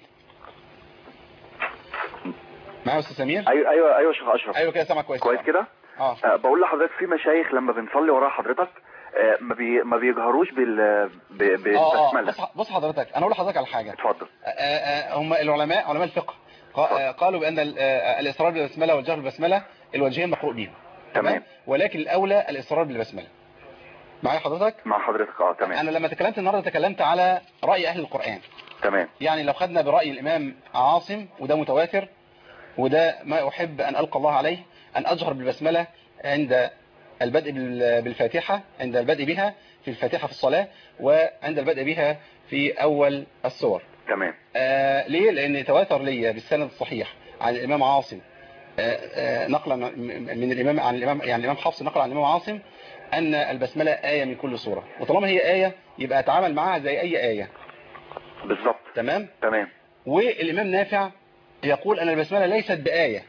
معايا يا استاذ سمير ايوه ايوه ايوه يا شيخ اشرف ايوه كده سامع كويس كويس كده اه آه، بقول لحضرتك في مشايخ لما بنصلي ورا حضرتك آه، ما بي ما بيجهروش بال ب- اه اه بالبسمله بص بص حضرتك انا اقول لحضرتك على حاجه اتفضل آه، آه، هم العلماء علماء الفقه قا- آه، قالوا بان ال- آه، الاصرار بالبسمله والجهر بالبسمله الوجهين مقروء بيهم تمام. ولكن الاولى الاصرار بالبسمله معايا حضرتك مع حضرتك اه تمام انا لما تكلمت النهارده تكلمت على راي اهل القران تمام يعني لو خدنا برأي الإمام عاصم وده متواتر وده ما أحب أن ألقى الله عليه أن أجهر بالبسملة عند البدء بال- بالفاتحة عند البدء بها في الفاتحة في الصلاة وعند البدء بها في أول السور تمام آه ليه؟ لأن تواتر لي بالسند الصحيح عن الإمام عاصم آه آه نقلا من الإمام عن الإمام يعني الإمام حفص نقل عن الإمام عاصم أن البسملة آية من كل سورة وطالما هي آية يبقى أتعامل معها زي أي آية بالظبط تمام؟ تمام والإمام نافع يقول أن البسملة ليست بآية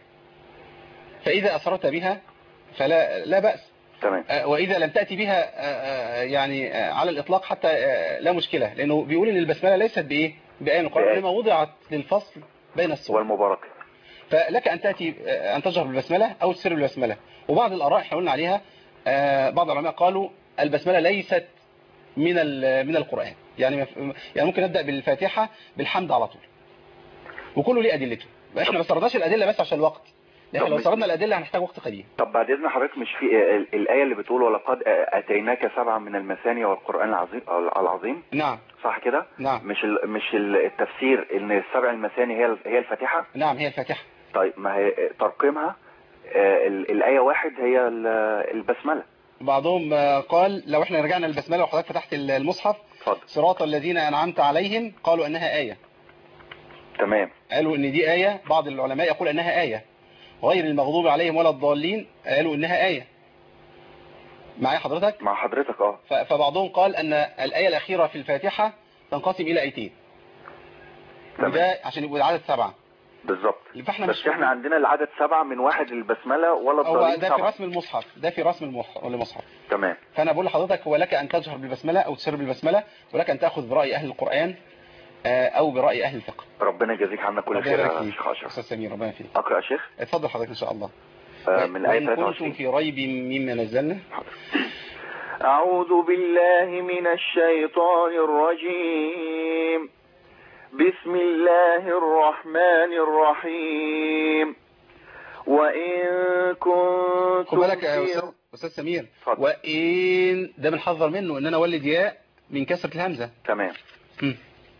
فإذا أسررت بها فلا لا بأس تمام آه، وإذا لم تأتي بها آه، آه، يعني آه، على الإطلاق حتى آه، لا مشكلة لأنه بيقول أن البسملة ليست بإيه بآية من القرآن بآية. لما وضعت للفصل بين السور والمبارك فلك أن تأتي آه، أن تجهر بالبسملة أو تسر بالبسملة وبعض الآراء احنا قلنا عليها آه، بعض العلماء قالوا البسملة ليست من ال- من القرآن يعني مف- يعني ممكن نبدأ بالفاتحة بالحمد على طول وكله ليه أدلته احنا ما سردناش الأدلة بس عشان الوقت لأن طب لو مش- سردنا الأدلة هنحتاج وقت قليل طب بعد اذن حضرتك مش في آه، ال- الايه اللي بتقول ولقد آه، اتيناك سبعا من المثاني والقران العظيم العظيم نعم صح كده نعم مش ال مش ال- التفسير ان السبع المثاني هي ال- هي الفاتحه نعم هي الفاتحة طيب ما هي آه، ترقيمها آه، ال- الايه واحد هي ال- البسمله بعضهم آه، قال لو احنا رجعنا للبسملة وحضرتك فتحت المصحف اتفضل صراط الذين أنعمت عليهم قالوا أنها آية تمام قالوا ان دي آية بعض العلماء يقول انها آية غير المغضوب عليهم ولا الضالين قالوا انها آية معايا حضرتك مع حضرتك اه ف- فبعضهم قال ان الآية الأخيرة في الفاتحة تنقسم إلى آيتين تمام وده عشان يبقوا العدد سبعة بالظبط فاحنا بس مش احنا عندنا العدد سبعة من واحد البسملة ولا هو الضالين ده في سبعة رسم المصحف ده في رسم المح- المصحف تمام فأنا بقول لحضرتك هو لك أن تجهر بالبسملة أو تسر بالبسملة ولك أن تأخذ برأي أهل القرآن آه، أو برأي أهل الفقه ربنا يجازيك عنا كل ربنا خير يبارك يا فيك شيخ أشرف أستاذ سمير ربنا يفيك أقرأ يا شيخ اتفضل حضرتك إن شاء الله آه، من الآية وإن كنتم 23 في ريب مما نزلنا أعوذ بالله من الشيطان الرجيم بسم بسم الله الرحمن الرحيم وإن خد كنتم بالك يا في أستاذ أستاذ سمير اتفضل. وإن ده بنحذر منه إن أنا أولد ياء من كسرة الهمزة تمام مم.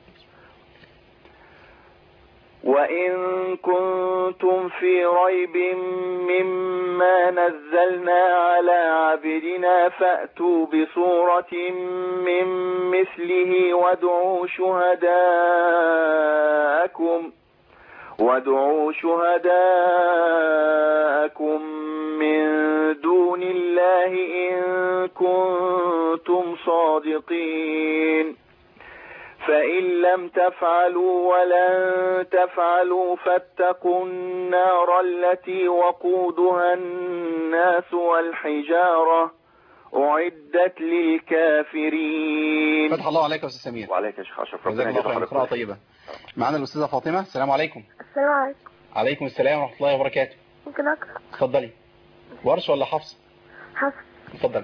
وإن كنتم في ريب مما نزلنا على عبدنا فأتوا بصورة من مثله وادعوا شهداءكم وادعوا شهداءكم من دون الله إن كنتم صادقين فإن لم تفعلوا ولن تفعلوا فاتقوا النار التي وقودها الناس والحجارة أعدت للكافرين فتح الله عليك يا أستاذ سمير وعليك يا شيخ أشرف جزاك الله خيرا قراءة طيبة معانا الأستاذة فاطمة السلام عليكم السلام عليكم عليكم السلام ورحمة الله وبركاته ممكن أقرأ اتفضلي ورش ولا حفص حفظ اتفضلي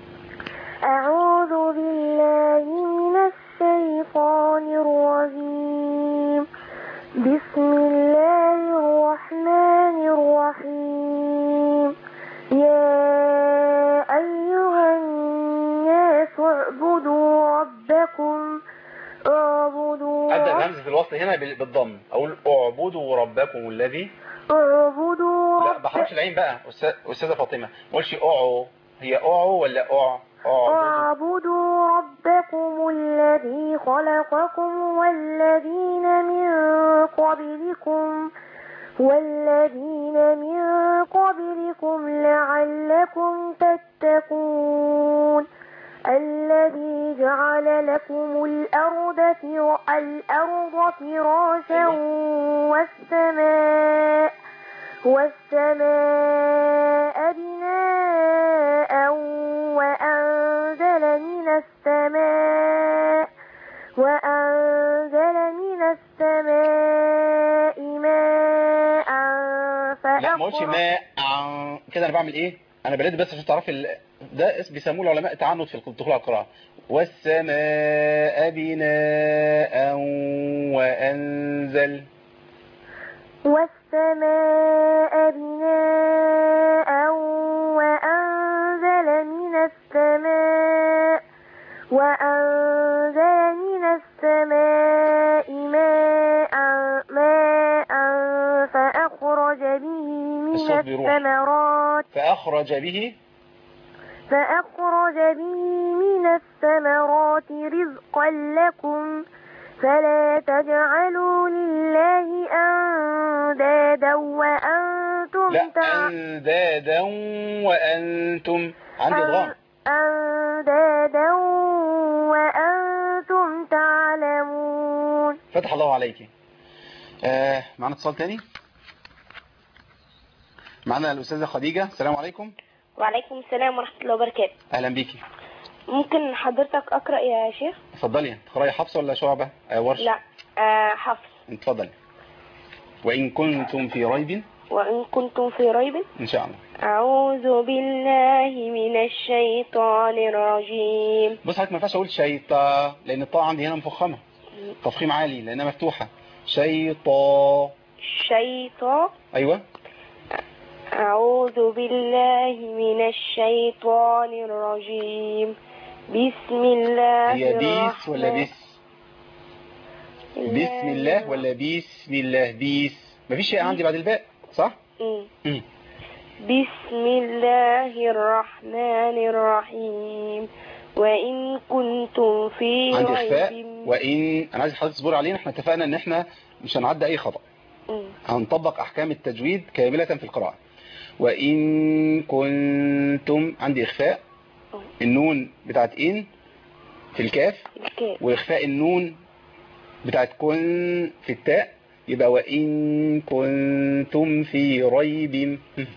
أعوذ بالله من الشيطان الرجيم بسم الله الرحمن الرحيم يا أيها الناس اعبدوا ربكم اعبدوا أبدأ رب- بهمزة الوصل هنا بال- بالضم أقول اعبدوا ربكم الذي اعبدوا لا رب بحرفش العين بقى أستاذ- أستاذة فاطمة ما قولش أعو هي أعو ولا أع أعبدوا اعبدوا ربكم الذي خلقكم والذين من قبلكم والذين من قبلكم لعلكم تتقون الذي جعل لكم الأرض فر... الأرض فراشا والسماء والسماء بناء وأنزل من السماء وأنزل من السماء ماء لا ما قولش فأخرج ماء عن- كده أنا بعمل إيه أنا بلد بس عشان تعرفي ال... ده اسم بيسموه العلماء تعنت في الدخول على القراءة والسماء بناء وأنزل والسماء بناء وأنزل من السماء وأنزل من السماء ماء ماء فأخرج به من الصوت بيروح. الثمرات فأخرج به فأخرج به من الثمرات رزقا لكم فلا تجعلوا لله أندادا وأنتم لا تع- أندادا وأنتم عندي إضغام أندادا وأنتم تعلمون فتح الله عليك آه معنا اتصال تاني معنا الأستاذة خديجة السلام عليكم وعليكم السلام ورحمة الله وبركاته أهلا بيكي ممكن حضرتك أقرأ يا شيخ اتفضلي تقرأي حفص ولا شعبة آه ورش لا آه حفص اتفضلي وإن كنتم في ريب وإن كنتم في ريب إن شاء الله أعوذ بالله من الشيطان الرجيم بص حضرتك ما ينفعش أقول شيطا لأن الطاء عندي هنا مفخمة تفخيم عالي لأنها مفتوحة شيطا شيطان أيوة أعوذ بالله من الشيطان الرجيم بسم الله هي بيس الرحمن ولا بس بسم الله ولا بسم الله بيس مفيش شيء عندي بعد الباء صح؟ مم. مم. بسم الله الرحمن الرحيم وإن كنتم في عندي إخفاء ريب وإن أنا عايز حضرتك تصبر علينا احنا اتفقنا إن احنا مش هنعدي أي خطأ مم. هنطبق أحكام التجويد كاملة في القراءة وإن كنتم عندي إخفاء النون بتاعت إن في الكاف الكاف وإخفاء النون بتاعت كن في التاء يبقى وإن كنتم في ريب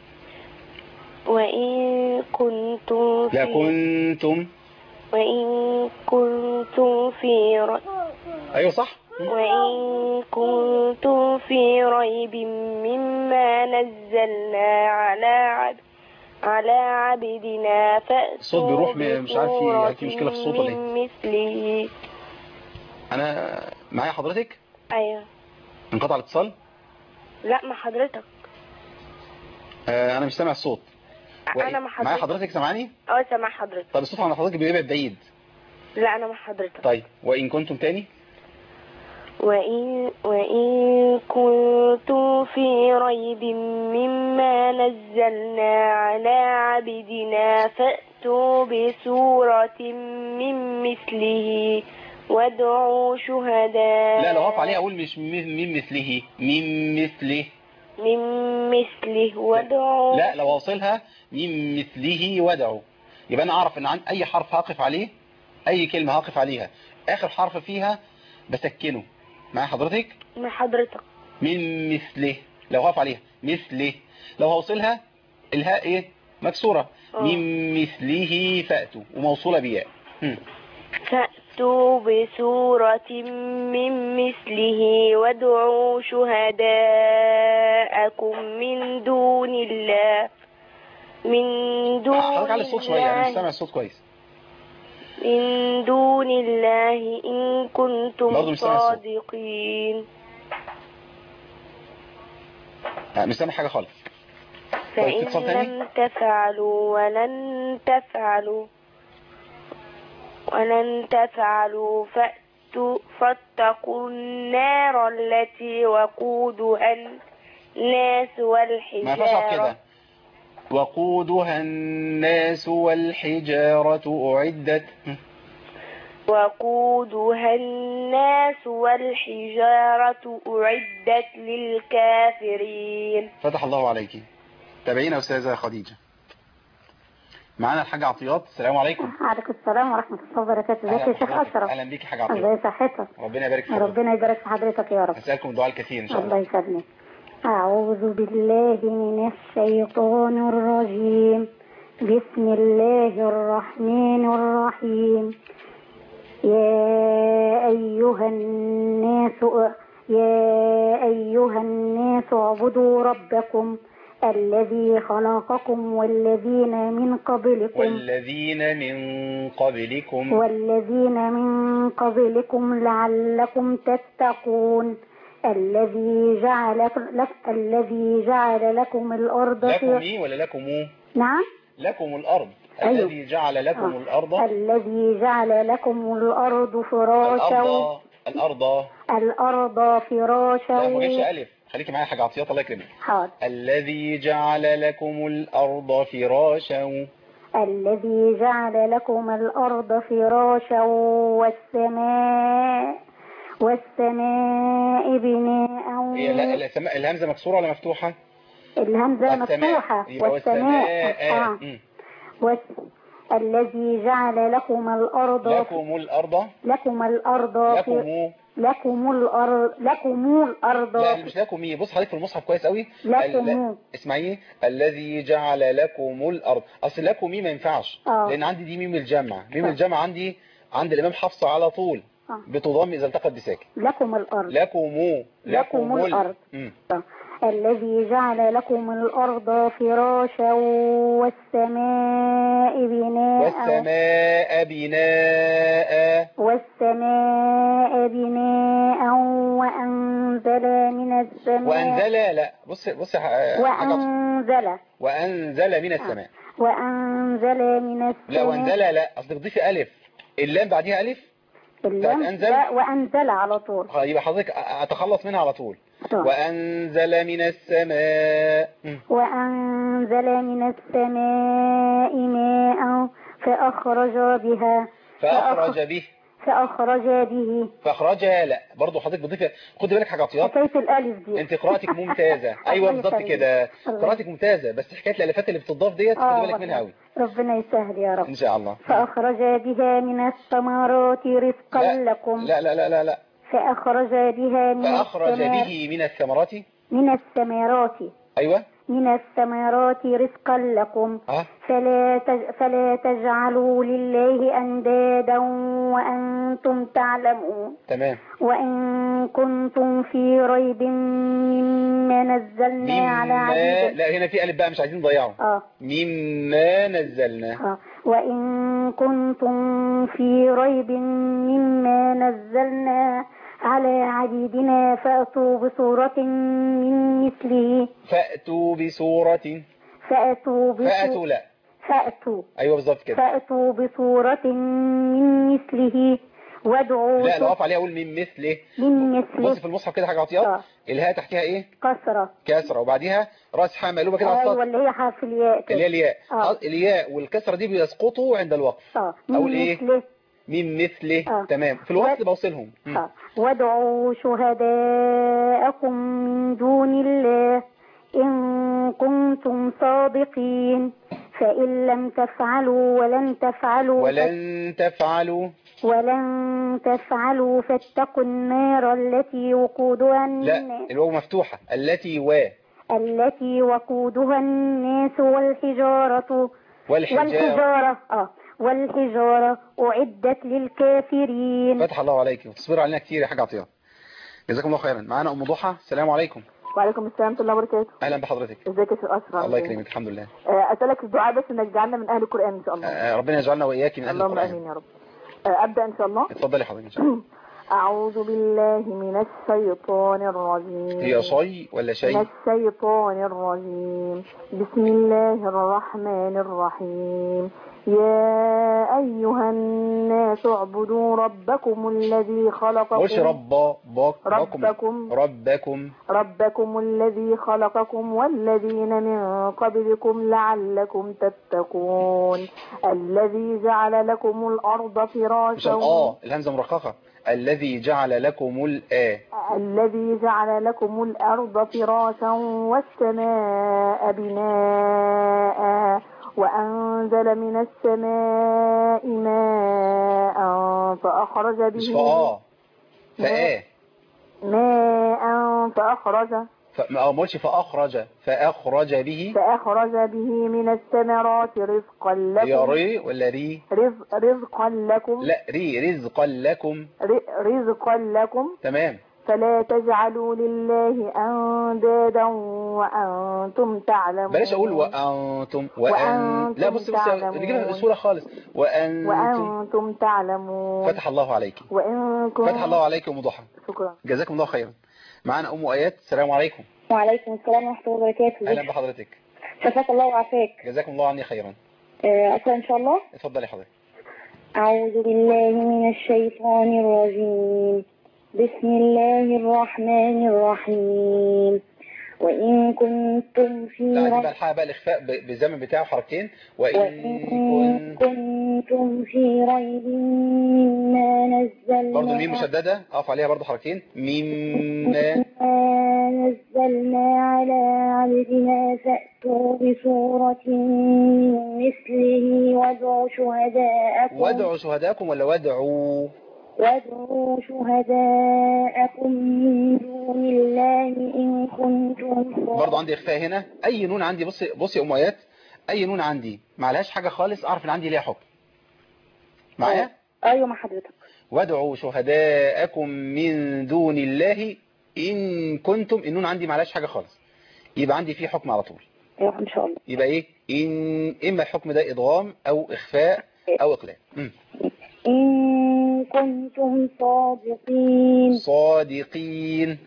وإن كنتم لا في كنتم وإن كنتم في ر... أيوة صح وإن كنتم في ريب مما نزلنا على عبد على عبدنا فأتوا الصوت بيروح م- مش عارف في- بسورة في مشكلة في الصوت ولا إيه؟ من مثله أنا معايا حضرتك ايوه انقطع الاتصال لا مع حضرتك آه انا مش سامع الصوت انا مع معايا حضرتك حضرتك سامعاني اه سامع حضرتك طب الصوت عند حضرتك بيبعد بعيد لا انا مع حضرتك طيب وان كنتم تاني وإن, وإن كنتم في ريب مما نزلنا على عبدنا فأتوا بسورة من مثله وادعوا شهداء لا لو هقف عليه اقول مش من من مثله من مثله من مثله وادعوا لا لو اوصلها من مثله ودعوا يبقى انا اعرف ان عن اي حرف هقف عليه اي كلمة هقف عليها اخر حرف فيها بسكنه مع حضرتك مع حضرتك من مثله لو هقف عليها مثله لو هوصلها الهاء ايه مكسورة آه. من مثله فأتوا وموصولة بياء هم. فأتوا بسورة من مثله وادعوا شهداءكم من دون الله من دون حضرتك على الصوت شوية انا مش الله سامع الصوت كويس من دون الله إن برضه كنتم مش سامع الصوت. صادقين آه، مش سامع حاجة خالص طيب، فإن اتصال تاني؟ لم تفعلوا ولن تفعلوا ولن تفعلوا فأتوا فاتقوا النار التي وقودها الناس ما ينفعش أقف كده والحجارة وقودها الناس والحجارة أعدت هم. وقودها الناس والحجارة أعدت للكافرين فتح الله عليك تابعينا أستاذة خديجة معانا الحاج عطيات السلام عليكم عليكم السلام ورحمة الله وبركاته ازيك أهلا يا شيخ بحضرتك. أشرف أهلا بيك يا حاج عطيات ازي صحتك ربنا يبارك في حضرتك ربنا يبارك في حضرتك يا رب أسألكم الدعاء الكثير إن شاء الله الله يسلمك أعوذ بالله من الشيطان الرجيم بسم الله الرحمن الرحيم يا أيها الناس يا أيها الناس اعبدوا ربكم الذي خلقكم والذين من قبلكم والذين من قبلكم والذين من قبلكم لعلكم تتقون الذي جعل لك الذي جعل لكم الأرض لكم في إيه ولا لكم نعم لكم الأرض أيوه. الذي جعل لكم آه. الأرض الذي جعل لكم الأرض فراشا الأرض الأرض الأرض لا فراشا ما جاش ألف خليكي معايا يا حاج عطيات الله يكرمك حاضر الذي جعل لكم الأرض فراشا الذي جعل لكم الأرض فراشا والسماء والسماء بناء هي لا السماء الهمزة مكسورة ولا مفتوحة الهمزة والسماء مفتوحة يبقى والسماء آه. مم. والس... الذي جعل لكم الأرض لكم الأرض لكم الأرض في... لكم لكم الأرض لكم الأرض لا مش لكم ايه بص حضرتك في المصحف كويس قوي لكم. ال- اسمعي الذي جعل لكم الأرض أصل لكم مين ما ينفعش آه. لأن عندي دي ميم الجمع ميم آه. الجمع عندي عند الإمام حفصة على طول آه. بتضم إذا التقت بساكن لكم الأرض لكم لكم ال- الأرض. مم. الذي جعل لكم الأرض فراشا والسماء بناء والسماء بناء والسماء بناء وأنزل من السماء وأنزل لا بص بص يا ح- حاجة وأنزل وأنزل من السماء وأنزل من السماء لا وأنزل لا أصل تضيفي ألف اللام بعديها ألف اللام بتاعت أنزل؟ لا وأنزل على طول آه، يبقى حضرتك أتخلص منها على طول طيب. وأنزل من السماء مم. وأنزل من السماء ماء فأخرج بها فأخرج به فأخرج به فأخرج لا برضه حضرتك بتضيفي خد بالك حاجة عطيات حكاية الألف دي انت قراءتك ممتازة ايوه الله بالظبط يخليك. كده الله قراءتك ممتازة بس حكاية الالفات اللي بتضاف ديت آه خد بالك والله. منها قوي ربنا يسهل يا رب ان شاء الله فأخرج بها من الثمرات رزقا لا لكم لا لا لا لا, لا. فأخرج بها من فأخرج الثمار- به من الثمرات من الثمرات ايوه من الثمرات رزقا لكم ها فلا تج... فلا تجعلوا لله أندادا وأنتم تعلمون تمام وإن كنتم في ريب مما نزلنا على مما عبيدنا لا هنا في الف بقى مش عايزين نضيعه آه. مما نزلنا آه. وإن كنتم في ريب مما نزلنا على عبيدنا فأتوا بصورة من مثله فأتوا بسورة فأتوا بصورة فأتوا لا فأتوا أيوة بالظبط كده فأتوا بصورة من مثله وادعوا لا لو أقف عليها أقول من مثله من بص مثله في المصحف كده حاجة عطيات آه. الهاء تحتها إيه كسرة كسرة وبعديها راس حاء مقلوبة كده على أيوة السطر اللي هي حرف الياء اللي هي كده الياء آه. الياء والكسرة دي بيسقطوا عند الوقف آه. أقول من إيه؟ مثله من مثله آه. تمام في الوقت بوصلهم مم. آه. وادعوا شهداءكم من دون الله إن كنتم صادقين فإن لم تفعلوا ولن تفعلوا ولن تفعلوا ولن تفعلوا فاتقوا النار التي وقودها لا الناس الواو مفتوحة التي و التي وقودها الناس والحجارة والحجارة والحجارة آه والحجارة أعدت للكافرين فتح الله عليك وتصبر علينا كتير يا حاج عطيات جزاكم الله خيرا معانا ام ضحى السلام عليكم وعليكم السلام ورحمة الله وبركاته اهلا بحضرتك ازيك يا شيخ أشرف الله يكرمك الحمد لله آه، أسألك الدعاء بس إنك تجعلنا من أهل القرآن إن شاء الله آه، ربنا يجعلنا واياك من اهل اللهم القران آمين يا رب آه، أبدأ إن شاء الله اتفضلي حضرتك ان شاء الله أعوذ بالله من الشيطان الرجيم هي صي ولا من شيء الشيطان الرجيم بسم الله الرحمن الرحيم يا أيها الناس اعبدوا ربكم الذي ما خلقكم قولش رب باك ربكم ربكم ربكم الذي خلقكم والذين من قبلكم لعلكم تتقون الذي جعل لكم الأرض مش فراشا الاه الهمزه مرققه الذي جعل لكم الآ الذي جعل لكم الأرض فراشا والسماء بناء وأنزل من السماء ماء فأخرج مش به فآه فآه ماء فأخرج ف- ما قولش فأخرج فأخرج به فأخرج به من الثمرات رزقا هي لكم ري ولا ري رز- رزقا لكم لا ري رزقا لكم ر- رزقا لكم تمام فلا تجعلوا لله أندادا وأنتم تعلمون بلاش أقول وأنتم وأن وأنتم لا بص بص تعلمون. نجيبها بسهولة خالص وأنتم وأنتم تعلمون فتح الله عليك وإن كنتم فتح الله عليك أم ضحى شكرا جزاكم الله خيرا معانا أم آيات السلام عليكم وعليكم السلام ورحمة الله وبركاته أهلا بحضرتك شفاك الله وعافاك جزاكم الله عني خيرا آه، أقرأ إن شاء الله اتفضلي حضرتك أعوذ بالله من الشيطان الرجيم بسم الله الرحمن الرحيم وإن كنتم في لا عايزين ريب بقى الحق بقى الإخفاء ب- بالزمن بتاعه حركتين وإن وإن كنت كنتم في ريب مما نزلنا برضه الميم مشددة أقف عليها برضه حركتين مما ما نزلنا على عبدنا فأتوا بسورة من مثله وادعوا شهداءكم وادعوا شهداءكم ولا وادعوا وادعوا شهداءكم من دون الله إن كنتم برضه عندي إخفاء هنا أي نون عندي بصي بصي يا أم آيات أي نون عندي ما عليهاش حاجة خالص أعرف إن عندي ليها حكم معايا أيوة مع حضرتك وادعوا شهداءكم من دون الله إن كنتم النون عندي ما عليهاش حاجة خالص يبقى عندي فيه حكم على طول أيوة إن شاء الله يبقى إيه إن إما الحكم ده إضغام أو إخفاء أو إقلال مم. إن كنتم صادقين صادقين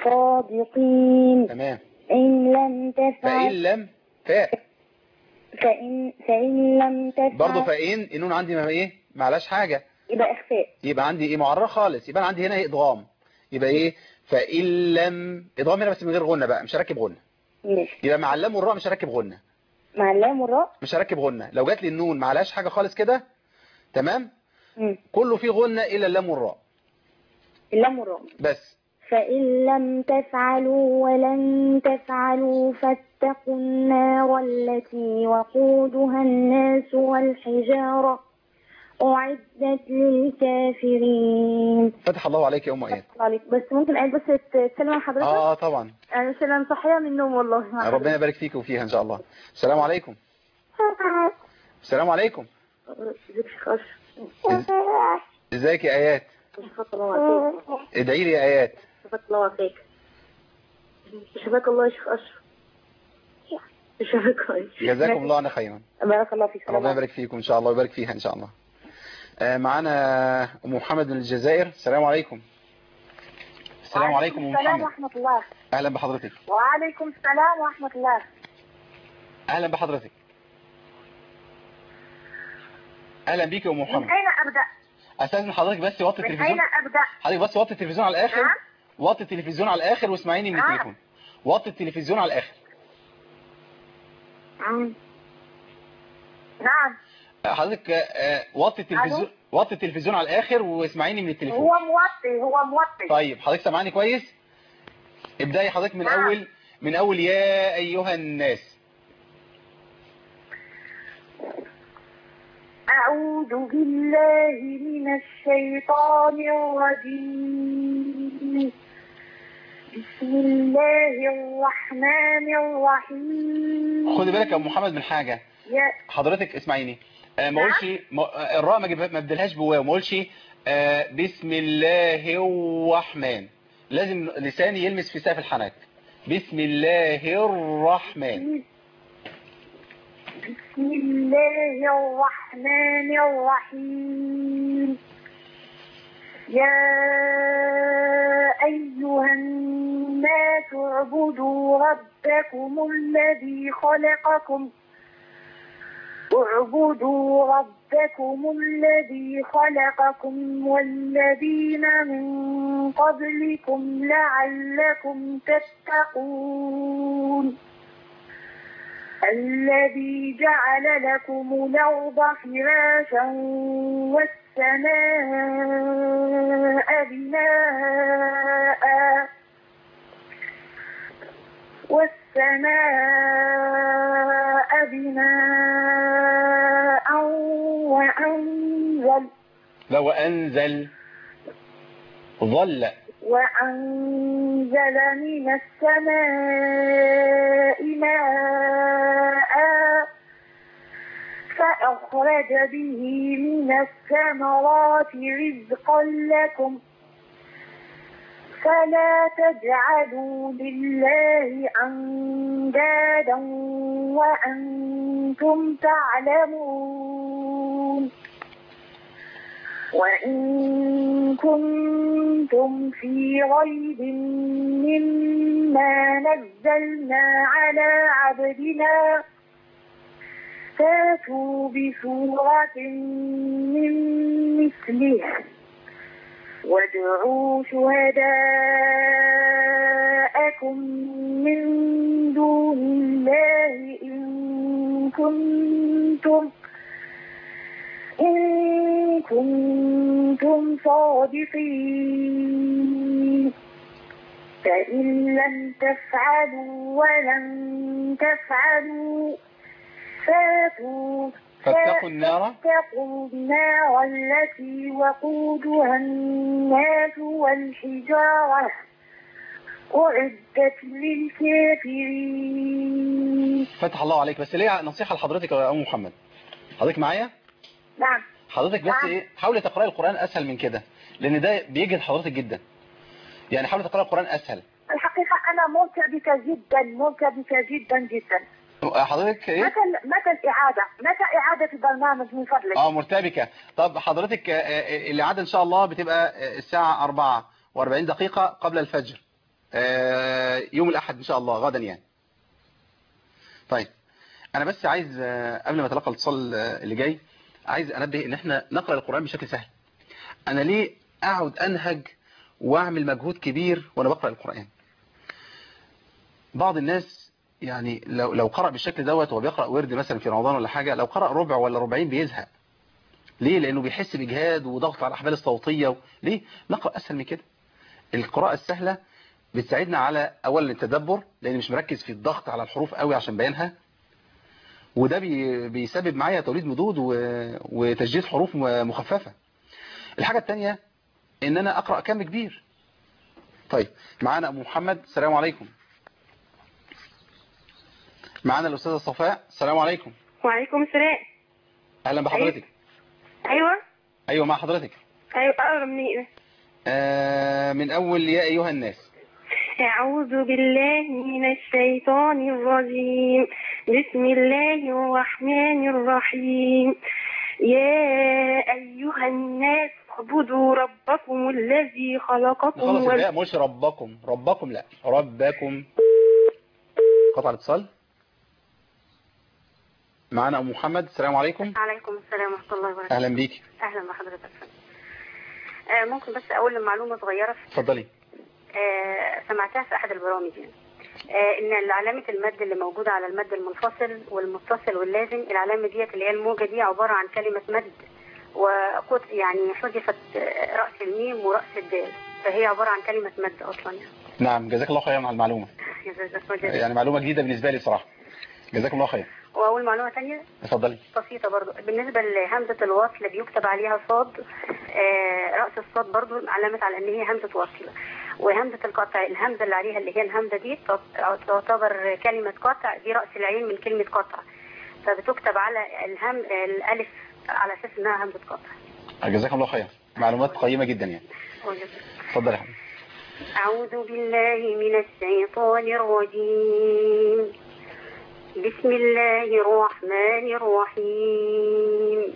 صادقين تمام إن لم فإن تفعل لم فاء فإن, فإن لم تفعل برضه فإن النون عندي ما إيه ما عليهاش حاجة يبقى إخفاء يبقى عندي ايه معرة خالص يبقى أنا عندي هنا إيه ادغام يبقى ايه فإن لم ادغام هنا بس من غير غنة بقى مش هركب غنة ماشي يبقى مع اللام والراء مش هركب غنة مع اللام والراء مش هركب غنة لو جات لي النون ما عليهاش حاجة خالص كده تمام مم. كله فيه غنة إلا اللام والراء اللام والراء بس فإن لم تفعلوا ولن تفعلوا فاتقوا النار التي وقودها الناس والحجارة أعدت للكافرين فتح الله عليك يا أم آيات عليك بس ممكن قاعد بس تتكلم عن حضرتك آه طبعا انا مش انا مصحيه من النوم والله مع ربنا يبارك فيك وفيها إن شاء الله السلام عليكم السلام عليكم حضرتك. ازيك يا شيخ اشرف إز- ازيك يا آيات شفاك الله وعافاك ادعي لي يا آيات شفاك الله وعافاك شفاك الله يا شيخ اشرف شفاك الله جزاكم الله عنا خيرا بارك الله فيك ربنا يبارك فيكم إن شاء الله ويبارك فيها إن شاء الله آه، معانا أم محمد من الجزائر السلام عليكم السلام عليكم ام السلام محمد ورحمة الله اهلا بحضرتك وعليكم السلام ورحمة الله اهلا بحضرتك اهلا بيك يا ام من محمد أين أبدأ؟ استاذن حضرتك بس وطي من التلفزيون أين أبدأ؟ حضرتك بس وطي التلفزيون على الاخر نعم. وطي التلفزيون على الاخر واسمعيني من نعم. التليفون وطي التلفزيون على الاخر مم. نعم حضرتك آه، وطي التلفزيون ألو؟ وطي التلفزيون على الاخر واسمعيني من التليفون هو موطي هو موطي طيب حضرتك سامعني كويس ابداي حضرتك من نعم. اول من اول يا ايها الناس أعوذ بالله من الشيطان الرجيم بسم الله الرحمن الرحيم خدي بالك يا ام محمد من حاجه يا حضرتك اسمعيني آه، ما نعم. اقولش ما- آه، الراء ما أجيبها- ما ابدلهاش بواو ما اقولش آه، بسم الله الرحمن لازم لساني يلمس في سقف الحنك بسم الله الرحمن بسم الله الرحمن الرحيم يا أيها الناس اعبدوا ربكم الذي خلقكم اعبدوا ربكم الذي خلقكم والذين من قبلكم لعلكم تتقون الذي جعل لكم الأرض فراشا والسماء بناء والسماء بناء وأنزل لو أنزل ظل وأنزل من السماء ماء فأخرج به من الثمرات رزقا لكم فلا تجعلوا لله أندادا وأنتم تعلمون وإن كنتم في ريب مما نزلنا على عبدنا فاتوا بسورة من مثله وادعوا شهداءكم من دون الله إن كنتم إن كنتم صادقين فإن لم تفعلوا ولن تفعلوا فاتوا فاتقوا النار فاتقوا النار التي وقودها الناس والحجارة أعدت للكافرين فتح الله عليك بس ليه نصيحة لحضرتك يا أم محمد حضرتك معايا نعم حضرتك بس نعم. ايه حاولي تقرأي القرآن أسهل من كده لأن ده بيجهد حضرتك جدا يعني حاولي تقرأي القرآن أسهل الحقيقة أنا مرتبكة جدا مرتبكة جدا جدا حضرتك ايه متى متى الإعادة متى إعادة البرنامج من فضلك اه مرتبكة طب حضرتك آه، آه، الإعادة إن شاء الله بتبقى آه، الساعة 4 و40 دقيقة قبل الفجر آه، يوم الأحد إن شاء الله غدا يعني طيب أنا بس عايز آه، قبل ما أتلقى الاتصال آه، اللي جاي عايز أنبه إن إحنا نقرأ القرآن بشكل سهل أنا ليه أقعد أنهج وأعمل مجهود كبير وأنا بقرأ القرآن بعض الناس يعني لو لو قرأ بالشكل دوت وبيقرأ ورد مثلا في رمضان ولا حاجة لو قرأ ربع ولا ربعين بيزهق ليه لأنه بيحس بإجهاد وضغط على الأحبال الصوتية و... ليه نقرأ أسهل من كده القراءة السهلة بتساعدنا على أولا التدبر لأني مش مركز في الضغط على الحروف قوي عشان بيانها وده بي... بيسبب معايا توليد مدود و... وتسجيل حروف م- مخففة الحاجة التانية إن أنا أقرأ كم كبير طيب معانا أبو محمد السلام عليكم معانا الأستاذة صفاء السلام عليكم وعليكم السلام أهلا بحضرتك ايوه أيوة مع حضرتك ايوه اقرا منين آه من أول يا أيها الناس اعوذ بالله من الشيطان الرجيم بسم الله الرحمن الرحيم يا ايها الناس اعبدوا ربكم الذي خلقكم خلاص وال... الباء مش ربكم ربكم لا ربكم قطع الاتصال معانا ام محمد السلام عليكم عليكم السلام ورحمة الله وبركاته اهلا بيكي أهلا بحضرتك آه ممكن بس أقول معلومة صغيرة اتفضلي آه سمعتها في أحد البرامج يعني آه إن علامة المد اللي موجودة على المد المنفصل والمتصل واللازم العلامة ديت اللي هي الموجة دي عبارة عن كلمة مد وقط يعني حذفت آه، رأس الميم ورأس الدال فهي عبارة عن كلمة مد أصلا يعني نعم جزاك الله خيرا على المعلومه جزاك الله خير. يعني معلومه جديده بالنسبه لي بصراحه جزاك الله خير وأقول معلومة ثانية اتفضلي بسيطة برضو بالنسبة لهمزة الوصل بيكتب عليها صاد آه، رأس الصاد برضو علامة على ان هي همزة وصل وهمزة القطع الهمزة اللي عليها اللي هي الهمزة دي تعت- تعتبر كلمة قطع دي رأس العين من كلمة قطع فبتكتب على الهم الألف على أساس إنها همزة قطع جزاك الله خير معلومات قيمه جدا يعني اتفضلي يا حبيبي أعوذ بالله من الشيطان الرجيم بسم الله الرحمن الرحيم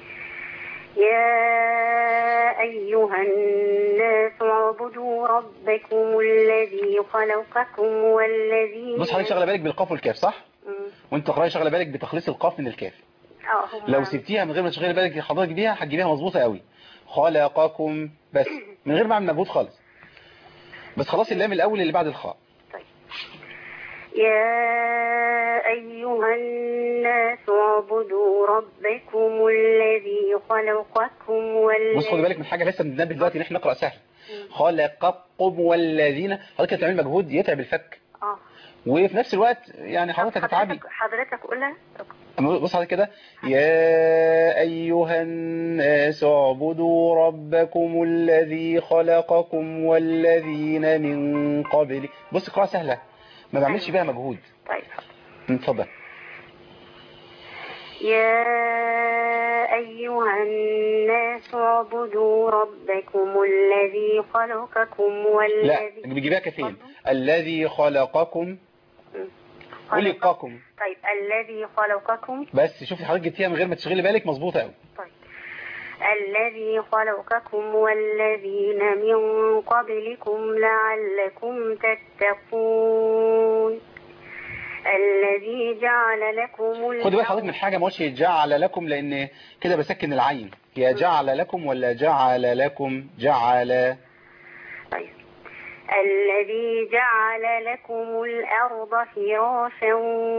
يا أيها الناس اعبدوا ربكم الذي خلقكم والذي بص حضرتك شغله بالك بالقاف والكاف صح مم. وانت تقراي شغله بالك بتخليص القاف من الكاف اه هم لو سبتيها من غير ما تشغلي بالك حضرتك بيها هتجيبيها مظبوطه قوي خلقكم بس من غير ما اعمل مجهود خالص بس خلاص اللام الاول اللي بعد الخاء يا أيها الناس اعبدوا ربكم الذي خلقكم والذي بص خدي بالك من حاجه لسه بننبه دلوقتي ان احنا نقرا سهل خلقكم والذين حضرتك هتعمل مجهود يتعب الفك اه وفي نفس الوقت يعني حضرتك هتتعبي حضرتك حضرتك قولها بص حضرتك كده يا ايها الناس اعبدوا ربكم الذي خلقكم والذين من قبل بص قراءه سهله ما بعملش بيها مجهود طيب اتفضل يا أيها الناس اعبدوا ربكم الذي خلقكم لا والذي بيجيبها كفين الذي خلقكم خلقكم طيب الذي خلقكم بس شوفي حضرتك جبتيها من غير ما تشغلي بالك مظبوطه قوي الذي خلقكم والذين من قبلكم لعلكم تتقون الذي جعل لكم خدي بالك حضرتك من حاجه ما قلتش جعل لكم لان كده بسكن العين هي جعل لكم ولا جعل لكم جعل الذي جعل لكم الأرض فراشا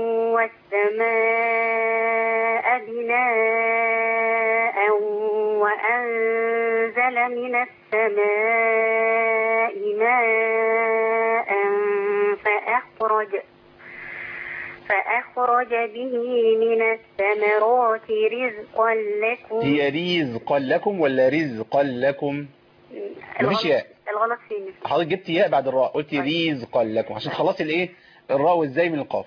والسماء بناء وأنزل من السماء ماء فأخرج فأخرج به من الثمرات رزقا لكم هي رزقا لكم ولا رزقا لكم مفيش ياء الغلط فين حضرتك جبت ياء بعد الراء قلت رزقا لكم عشان تخلصي الايه الراء والزاي من القاف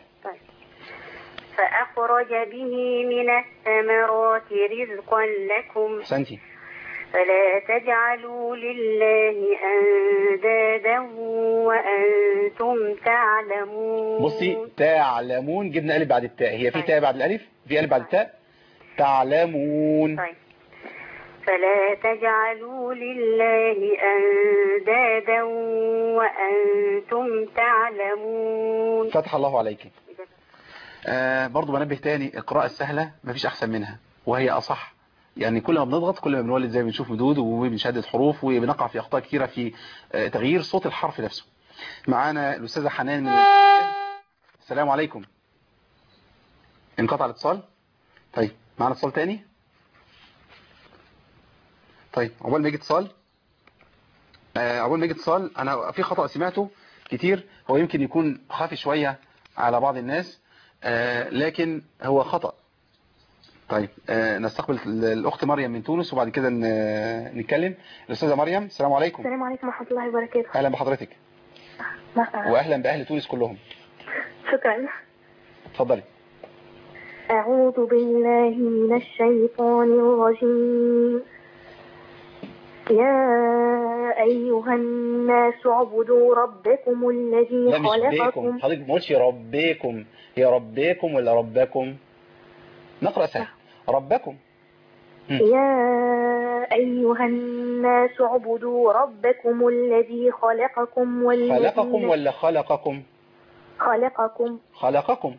فأخرج به من الثمرات رزقا لكم احسنتي فلا تجعلوا لله أندادا وأنتم تعلمون بصي تعلمون جبنا الف بعد التاء هي في تاء بعد الالف في الف بعد التاء تعلمون طيب فلا تجعلوا لله أندادا وأنتم تعلمون فتح الله عليك آه برضو بنبه تاني القراءة السهلة مفيش أحسن منها وهي أصح يعني كل ما بنضغط كل ما بنولد زي ما بنشوف مدود وبنشدد حروف وبنقع في أخطاء كثيرة في آه تغيير صوت الحرف نفسه معانا الأستاذة حنان من السلام عليكم انقطع الاتصال طيب معانا اتصال تاني طيب عقبال ما يجي اتصال آه عقبال ما يجي اتصال انا في خطأ سمعته كتير هو يمكن يكون خافي شوية على بعض الناس آه لكن هو خطأ طيب آه نستقبل الأخت مريم من تونس وبعد كده نتكلم الأستاذة مريم السلام عليكم السلام عليكم ورحمة الله وبركاته أهلا بحضرتك وأهلا بأهل تونس كلهم شكرا اتفضلي أعوذ بالله من الشيطان الرجيم يا أيها الناس اعبدوا ربكم الذي لا مش خلقكم بيكم حضرتك ما قلتش ربكم هي ربكم ولا ربكم نقرأ سهل ربكم يا أيها الناس اعبدوا ربكم الذي خلقكم والذين خلقكم ولا خلقكم خلقكم خلقكم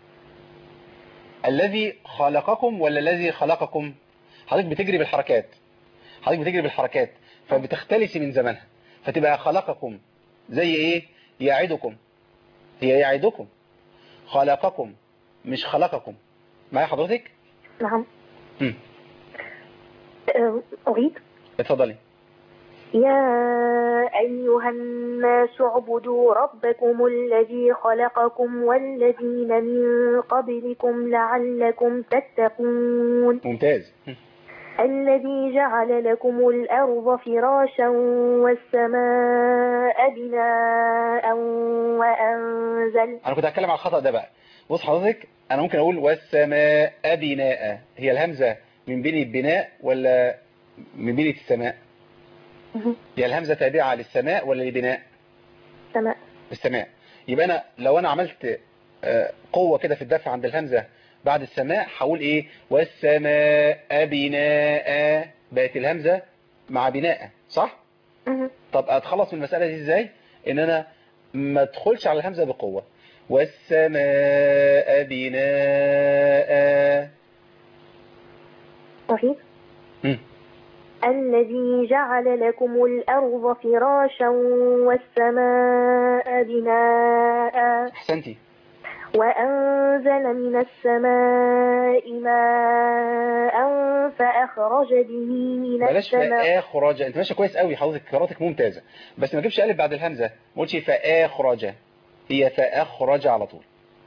الذي خلقكم ولا الذي خلقكم حضرتك بتجري بالحركات حضرتك بتجري بالحركات فبتختلسي من زمنها فتبقى خلقكم زي ايه يعدكم هي يعدكم خلقكم مش خلقكم معايا حضرتك نعم مم. أه، أعيد اتفضلي يا أيها الناس اعبدوا ربكم الذي خلقكم والذين من قبلكم لعلكم تتقون ممتاز الذي جعل لكم الأرض فراشا والسماء بناء وأنزل انا كنت هتكلم على الخطأ ده بقى بص حضرتك انا ممكن اقول والسماء بناء هي الهمزة من بين البناء ولا من بين السماء هي الهمزة تابعة للسماء ولا للبناء سماء السماء يبقى انا لو انا عملت آه، قوة كده في الدفع عند الهمزة بعد السماء هقول ايه والسماء بناء بقت الهمزة مع بناء صح طب اتخلص من المسألة دي ازاي ان انا ما ادخلش على الهمزة بقوة والسماء بناء صحيح مم. الذي جعل لكم الأرض فراشا والسماء بناء احسنتي وأنزل من السماء ماء فأخرج به من بلاش السماء فاخرج انت ماشي كويس قوي حضرتك قراءتك ممتازة بس ما تجيبش الف بعد الهمزة ما قلتش فاخرج هي فاخرج على طول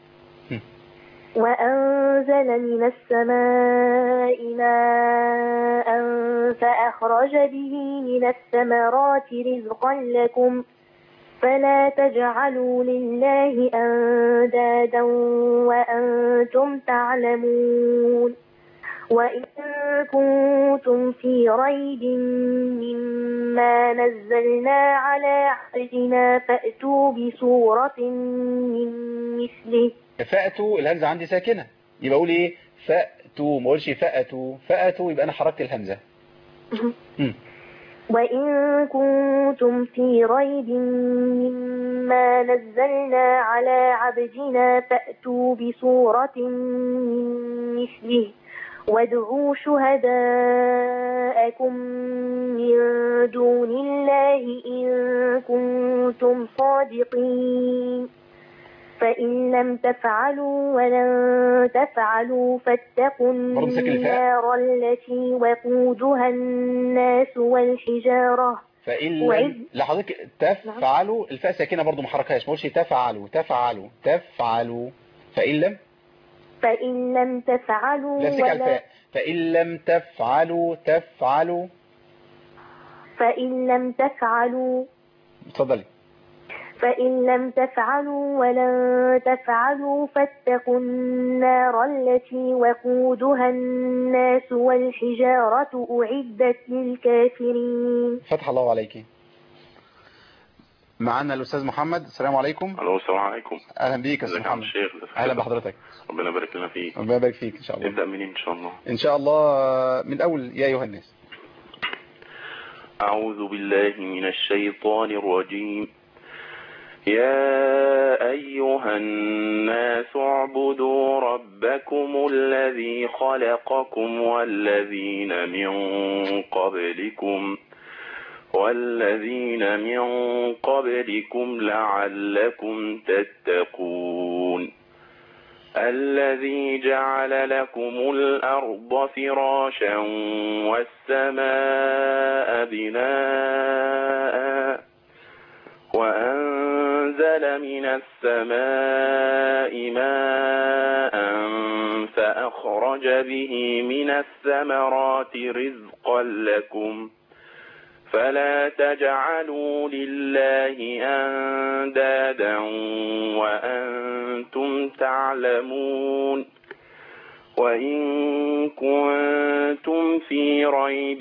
وأنزل من السماء ماء فأخرج به من الثمرات رزقا لكم فلا تجعلوا لله أندادا وأنتم تعلمون وإن كنتم في ريب مما نزلنا على عبدنا فأتوا بسورة من مثله فأتوا الهمزة عندي ساكنة يبقى اقول ايه فأتوا ما اقولش فأتوا فأتوا يبقى انا حركت الهمزة مم. وإن كنتم في ريب مما نزلنا على عبدنا فأتوا بسورة من مثله وادعوا شهداءكم من دون الله إن كنتم صادقين فإن لم تفعلوا ولن تفعلوا فاتقوا برضه ساكن الفاء. النار التي وقودها الناس والحجارة فإن لم وعد. لحضرتك تفعلوا الفاء ساكنة برضو ما حركهاش ما اقولش تفعلوا تفعلوا تفعلوا فإن لم فإن لم تفعلوا لا امسك على ولا الفاء فإن لم تفعلوا تفعلوا فإن لم تفعلوا اتفضلي فإن لم تفعلوا ولن تفعلوا فاتقوا النار التي وقودها الناس والحجارة أعدت للكافرين فتح الله عليك معنا الأستاذ محمد السلام عليكم الو السلام عليكم أهلا بيك يا أستاذ ازيك يا عم محمد الشيخ أهلا بحضرتك ربنا يبارك لنا فيك ربنا يبارك فيك إن شاء الله نبدا منين ان شاء الله إن شاء الله من أول يا أيها الناس أعوذ بالله من الشيطان الرجيم يا أيها الناس اعبدوا ربكم الذي خلقكم والذين من قبلكم والذين من قبلكم لعلكم تتقون الذي جعل لكم الأرض فراشا والسماء بناء وأنزل من السماء ماء فأخرج به من الثمرات رزقا لكم فلا تجعلوا لله أندادا وأنتم تعلمون وإن كنتم في ريب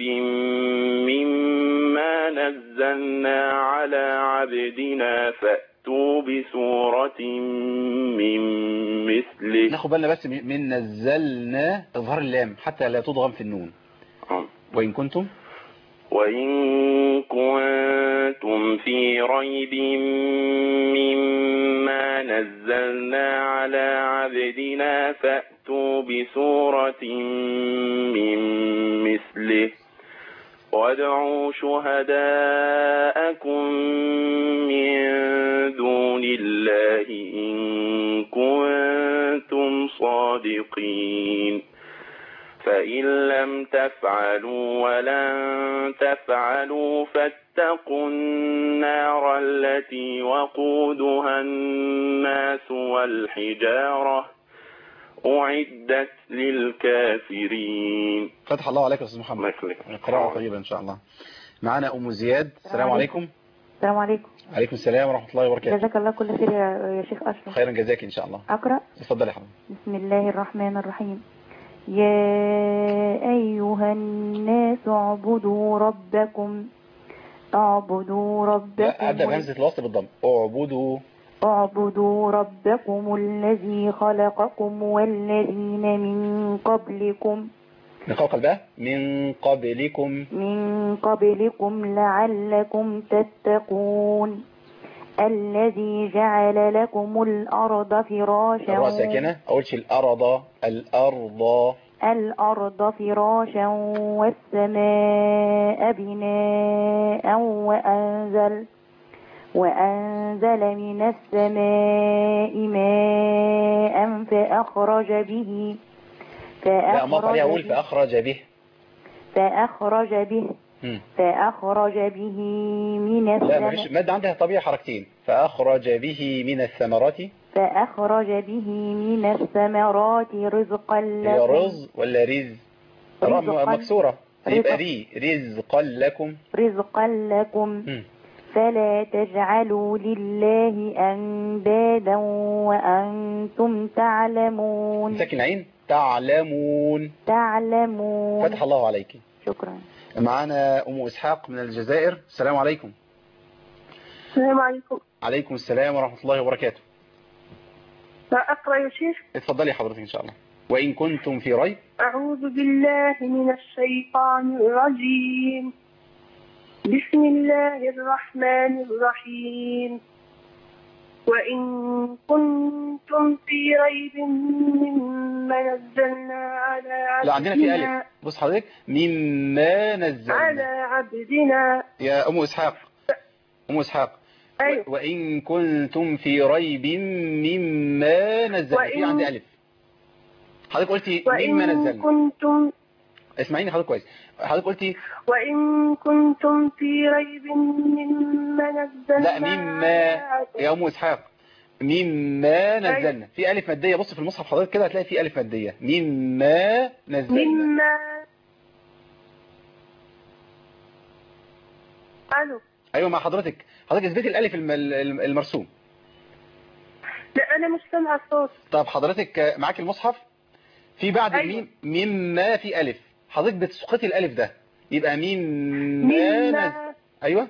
مما نزلنا على عبدنا فأتوا بسورة من مثله ناخد بالنا بس من نزلنا إظهار اللام حتى لا تضغم في النون آه. وإن كنتم وإن كنتم في ريب مما نزلنا على عبدنا فأتوا بسورة من مثله وادعوا شهداءكم من دون الله إن كنتم صادقين فإن لم تفعلوا ولن تفعلوا فاتقوا النار التي وقودها الناس والحجارة أعدت للكافرين فتح الله عليك يا استاذ الله محمد يخليك قراءة طيبة ان شاء الله معانا ام زياد السلام عليكم. عليكم السلام عليكم عليكم السلام ورحمة الله وبركاته جزاك الله كل خير يا يا شيخ أشرف خيرا جزاك ان شاء الله أقرأ اتفضل يا حبيبي بسم الله الرحمن الرحيم يا أيها الناس اعبدوا ربكم اعبدوا لا ابدا ربكم بهمزة الوصل بالضم اعبدوا اعبدوا ربكم الذي خلقكم والذين من قبلكم نقاق بقى من قبلكم من قبلكم لعلكم تتقون الذي جعل لكم الأرض فراشا الراء ساكنة اقولش الارض الارض الأرض فراشا والسماء بناء وأنزل وأنزل من السماء ماء فأخرج به لا ما عليها اقول فأخرج به, فاخرج به فأخرج به مم. فأخرج به من لا السماء مفيش مادة عندها طبيعي حركتين فاخرج به من الثمرات فأخرج به من الثمرات رزقا هي لكم رز ولا رز راء رزقاً. مكسورة يبقى رزق. ري رزقا لكم رزقا لكم مم. فلا تجعلوا لله أندادا وأنتم تعلمون ساكن عين تعلمون تعلمون فتح الله عليك شكرا معانا ام اسحاق من الجزائر السلام عليكم السلام عليكم عليكم السلام ورحمة الله وبركاته أقرأ يا شيخ اتفضلي حضرتك ان شاء الله وان كنتم في ريب أعوذ بالله من الشيطان الرجيم بسم الله الرحمن الرحيم وإن كنتم في ريب مما نزلنا على لا عندنا في عبدنا ألف بص حضرتك مما على نزلنا عبدنا يا أم إسحاق أم إسحاق أيوة وإن كنتم في ريب مما نزلنا في وإن- عندي ألف حضرتك قلتي مما وإن نزلنا كنتم اسمعيني حضرتك كويس حضرتك قلتي وإن كنتم في ريب مما نزلنا لا مما على يا أم إسحاق مما نزلنا في ألف مادية بص في المصحف حضرتك كده هتلاقي في ألف مادية مما نزلنا مما ألو أيوة مع حضرتك حضرتك اثبتي الألف الم- الم- المرسوم لا أنا مش سامعة الصوت طب حضرتك معاك المصحف في بعد أيوة. الميم مما في ألف حضرتك بتسقطي الألف ده يبقى مما نز... مما أيوة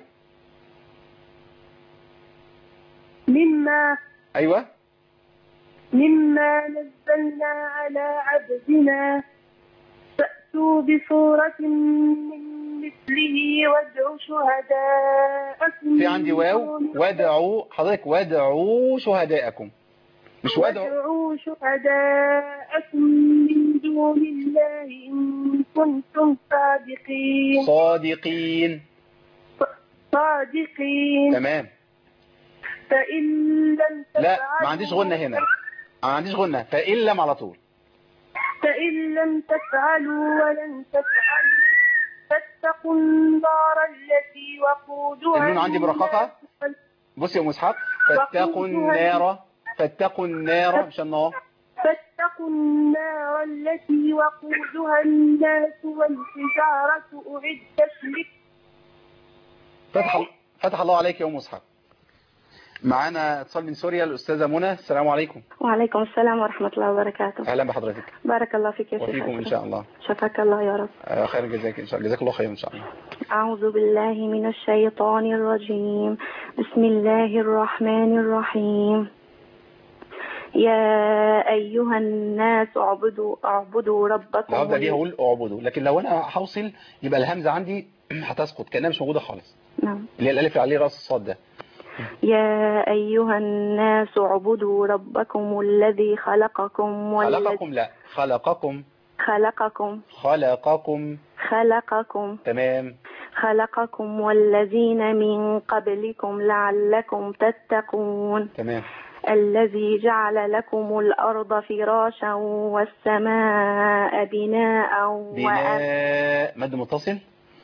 مما أيوة مما نزلنا على عبدنا فأتوا بصورة من مثله وادعوا شهداءكم في عندي واو من دون- وادعوا حضرتك وادعوا شهداءكم مش وادعوا وادعوا شهداءكم من دون الله إن كنتم صادقين صادقين صادقين تمام فإن لم لا تفعلوا ما عنديش غنة هنا ما عنديش غنة فإن لم على طول فإن لم تفعلوا ولن تفعلوا فاتقوا النار التي وقودها النون عندي مرققة الناس بصي يا أم إسحاق فاتقوا النار فاتقوا النار مش النار فاتقوا النار التي وقودها الناس والحجارة أعدت لك فتح فتح الله عليك يا أم إسحاق معانا اتصال من سوريا الأستاذة منى السلام عليكم وعليكم السلام ورحمة الله وبركاته أهلا بحضرتك بارك الله فيك يا شيخ وفيكم إن أشرف. شاء الله شفاك الله يا رب آه، خير جزاك إن شاء الله جزاك الله خير إن شاء الله أعوذ بالله من الشيطان الرجيم بسم الله الرحمن الرحيم يا أيها الناس اعبدوا اعبدوا لو ربكم هبدأ بيها أقول اعبدوا لكن لو أنا هوصل يبقى الهمزة عندي هتسقط كأنها مش موجودة خالص نعم اللي هي الألف اللي عليه رأس الصاد ده يا أيها الناس اعبدوا ربكم الذي خلقكم والذي خلقكم لا خلقكم خلقكم خلقكم خلقكم تمام خلقكم والذين من قبلكم لعلكم تتقون تمام الذي جعل لكم الأرض فراشا والسماء بناء وأن بناء مد متصل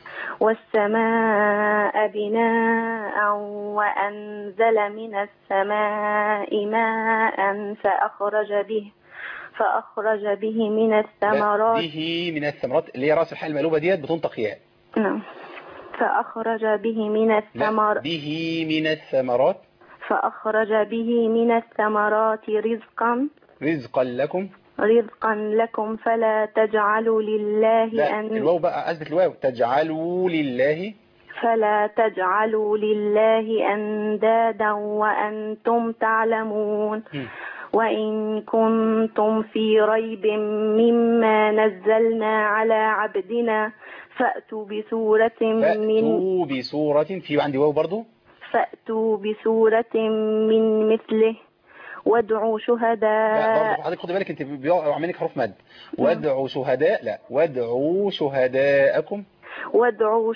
والسماء بناء وأنزل من السماء ماء فأخرج به فأخرج به من لا، الثمرات به من الثمرات اللي هي راس الحال المقلوبة ديت بتنطق ياء نعم فأخرج به من لا الثمر به من الثمرات فأخرج به من الثمرات رزقا رزقا لكم رزقا لكم فلا تجعلوا لله لا أن الواو بقى أثبت الواو تجعلوا لله فلا تجعلوا لله أندادا وأنتم تعلمون مم. وإن كنتم في ريب مما نزلنا على عبدنا فأتوا بسورة من فأتوا بسورة في عندي واو برضو فأتوا بسورة من مثله وادعوا لا برضو شهداء حضرتك خد بالك انت بيقع منك حروف مد وادعوا شهداء لا وادعوا شهداءكم وادعوا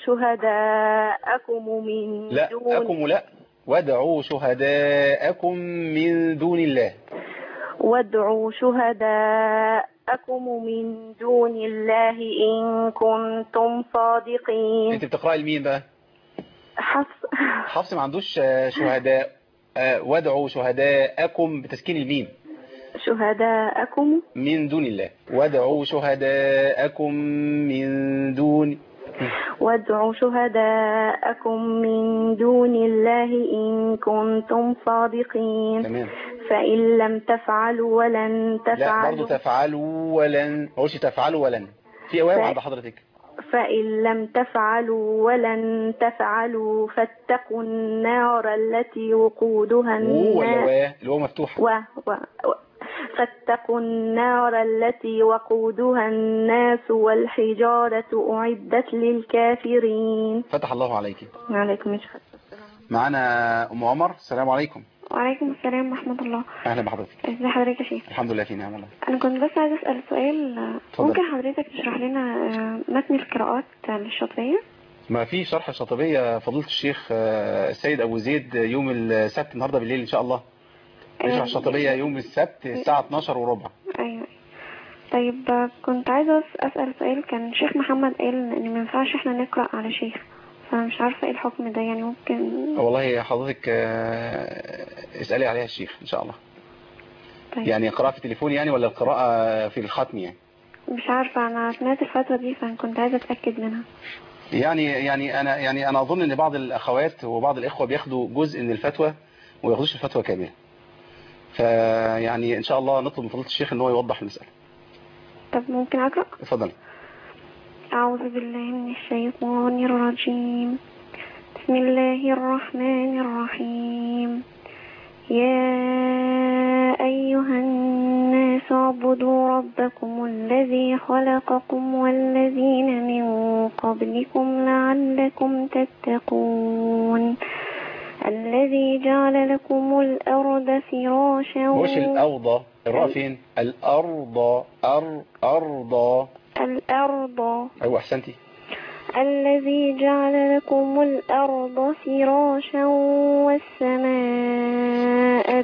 شهداءكم من لا دون أكم لا وادعوا شهداءكم من دون الله وادعوا شهداءكم من دون الله إن كنتم صادقين انت بتقرأي لمين بقى حفص حفص ما عندوش آه، شهداء آه، وادعوا شهداءكم بتسكين الميم شهداءكم من دون الله وادعوا شهداءكم من دون وادعوا شهداءكم من دون الله إن كنتم صادقين تمام فإن لم تفعلوا ولن لا تفعلوا برضو تفعلوا ولن ما قولش تفعلوا ولن في واو عند حضرتك فإن لم تفعلوا ولن تفعلوا فاتقوا النار التي وقودها و ولا الناس وا الواو مفتوحة و و و فاتقوا النار التي وقودها الناس والحجارة أعدت للكافرين فتح الله عليك وعليكم السلام معانا أم عمر السلام عليكم وعليكم السلام ورحمة الله أهلا بحضرتك ازي حضرتك يا شيخ الحمد لله في نعم والله أنا كنت بس عايزة أسأل سؤال اتفضل. ممكن حضرتك تشرح لنا آه، متن القراءات للشاطبية ما في شرح الشاطبية فضيلة الشيخ آه، السيد أبو زيد يوم السبت النهاردة بالليل إن شاء الله يشرح الشاطبية يوم السبت الساعة 12 وربع أيوة طيب آه، كنت عايزة أس- أسأل سؤال كان شيخ محمد قال إن ما ينفعش إحنا نقرأ على شيخ فأنا مش عارفة إيه الحكم ده يعني ممكن والله حضرتك آه، اسألي عليها الشيخ إن شاء الله طيب يعني قراءة في التليفون يعني ولا القراءة في الختم يعني مش عارفة أنا سمعت الفترة دي فكنت عايزة أتأكد منها يعني يعني أنا يعني أنا أظن إن بعض الأخوات وبعض الإخوة بياخدوا جزء من الفتوى وما ياخدوش الفتوى كاملة فيعني إن شاء الله نطلب من فضيلة الشيخ إن هو يوضح المسألة طب ممكن أقرأ اتفضل أعوذ بالله من الشيطان الرجيم بسم الله الرحمن الرحيم يا أيها الناس اعبدوا ربكم الذي خلقكم والذين من قبلكم لعلكم تتقون الذي جعل لكم الأرض فراشا مش الأرض الراء فين الأرض أر أرض الأرض أيوة أحسنتي الذي جعل لكم الأرض فراشا والسماء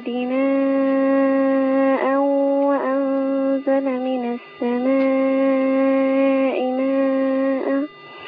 بناء وأنزل من السماء ماء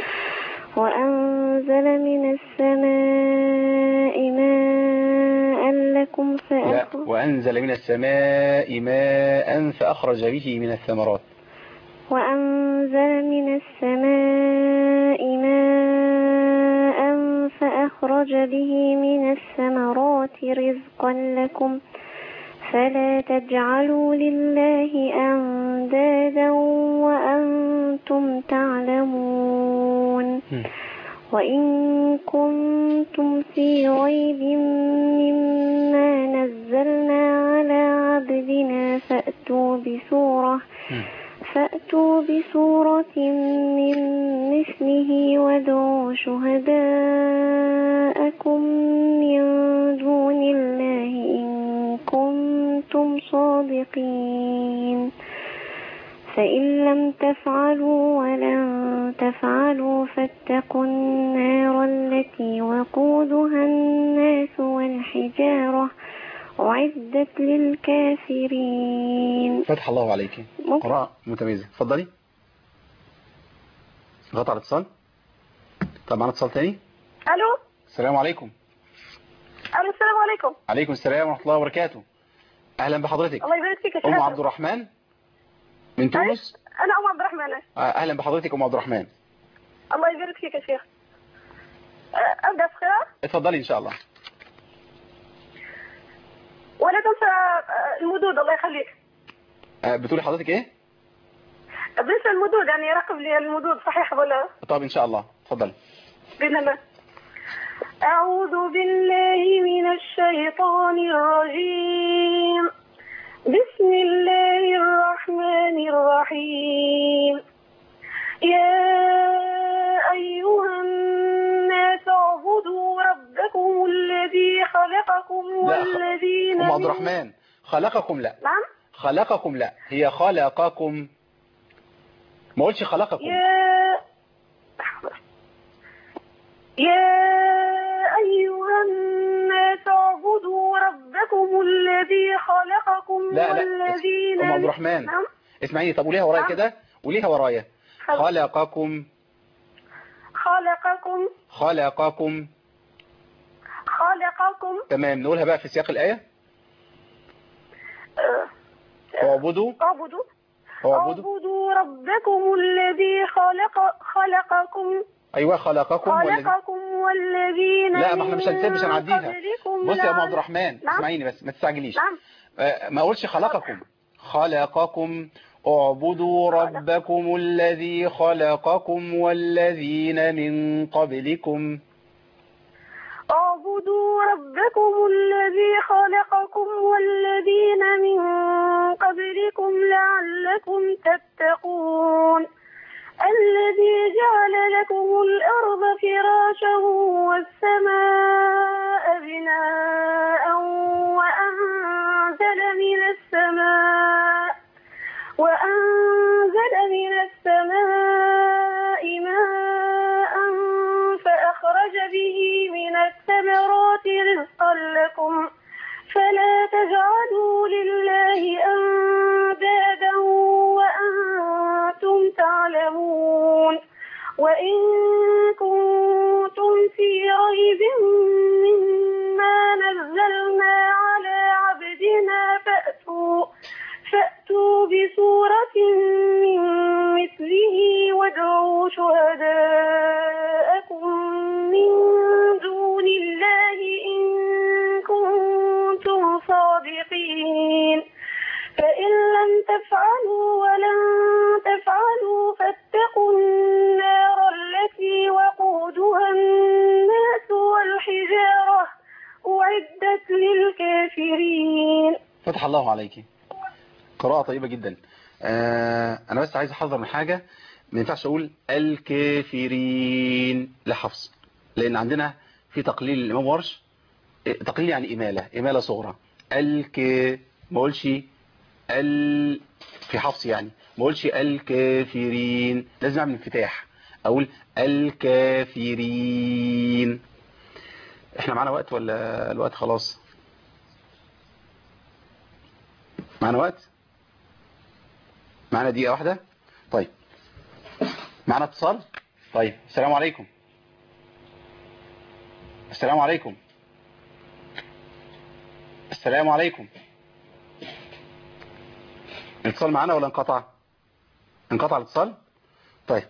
وأنزل من السماء ماء لكم لا فأخرج وأنزل من السماء ماء فأخرج به من الثمرات وأنزل من السماء ماء فأخرج به من الثمرات رزقا لكم فلا تجعلوا لله أندادا وأنتم تعلمون وإن كنتم في ريب مما نزلنا على عبدنا فأتوا بسورة فأتوا فأتوا بسورة من مثله وادعوا شهداءكم من دون الله إن كنتم صادقين فإن لم تفعلوا ولن تفعلوا فاتقوا النار التي وقودها الناس والحجارة أعدت للكافرين فتح الله عليك ممكن. قراءة متميزة اتفضلي غطى على الاتصال طب معنا اتصال تاني الو السلام عليكم الو السلام عليكم عليكم السلام ورحمة الله وبركاته اهلا بحضرتك الله يبارك فيك يا ام شيخ عبد الرحمن من تونس انا ام عبد الرحمن آه، اهلا بحضرتك ام عبد الرحمن الله يبارك فيك يا شيخ آه، ابدا في قراءه اتفضلي ان شاء الله ولا تنسى آه، المدود الله يخليك آه، بتقولي حضرتك ايه بنسى المدود يعني رقم لي المدود صحيح ولا طب ان شاء الله اتفضلي بإذن الله أعوذ بالله من الشيطان الرجيم بسم الله الرحمن الرحيم يا أيها الناس اعبدوا ربكم الذي خلقكم لا، خ- والذين ام عبد من- الرحمن خلقكم لا نعم خلقكم لا هي خلقكم ما قلتش خلقكم يا يا أيها الناس اعبدوا ربكم الذي خلقكم لا لا والذين ام عبد الرحمن نعم اسمعيني طب قوليها ورايا نعم. كده قوليها ورايا خل- خلقكم خلقكم خلقكم خلقكم تمام نقولها بقى في سياق الآية آه، اعبدوا اعبدوا اعبدوا اعبدوا ربكم الذي خلق خلقكم ايوه خلقكم والذي خلقكم والذين لا ما احنا مش هنسيب مش من هنعديها قبلكم بصي يا ام لعل- عبد الرحمن نعم اسمعيني بس ما تستعجليش نعم آه، ما اقولش خلقكم خلقكم اعبدوا ربكم الذي خلقكم والذين من قبلكم اعبدوا ربكم الذي خلقكم والذين من قبلكم لعلكم تتقون الذي جعل لكم الأرض فراشا والسماء بناء وأنزل من السماء وأنزل من السماء ماء فأخرج به من الثمرات رزقا لكم فلا تجعلوا لله أندادا وأنتم تعلمون وإن كنتم في ريب مما نزلنا على عبدنا فأتوا فأتوا بسورة من مثله وادعوا شهداءكم من دون الله إن كنتم صادقين فإن لم تفعلوا ولن تفعلوا فاتقوا النار التي وقودها الناس والحجارة أعدت للكافرين فتح الله عليك قراءة طيبة جدا آه انا بس عايز احذر من حاجة ما ينفعش اقول الكافرين لحفظ لان عندنا في تقليل الامام ورش إيه، تقليل يعني امالة امالة صغرى الك ما اقولش ال في حفص يعني ما اقولش الكافرين لازم اعمل انفتاح اقول الكافرين احنا معانا وقت ولا الوقت خلاص معانا وقت معانا دقيقة واحدة طيب معانا اتصال طيب السلام عليكم السلام عليكم السلام عليكم الاتصال معانا ولا انقطع انقطع الاتصال طيب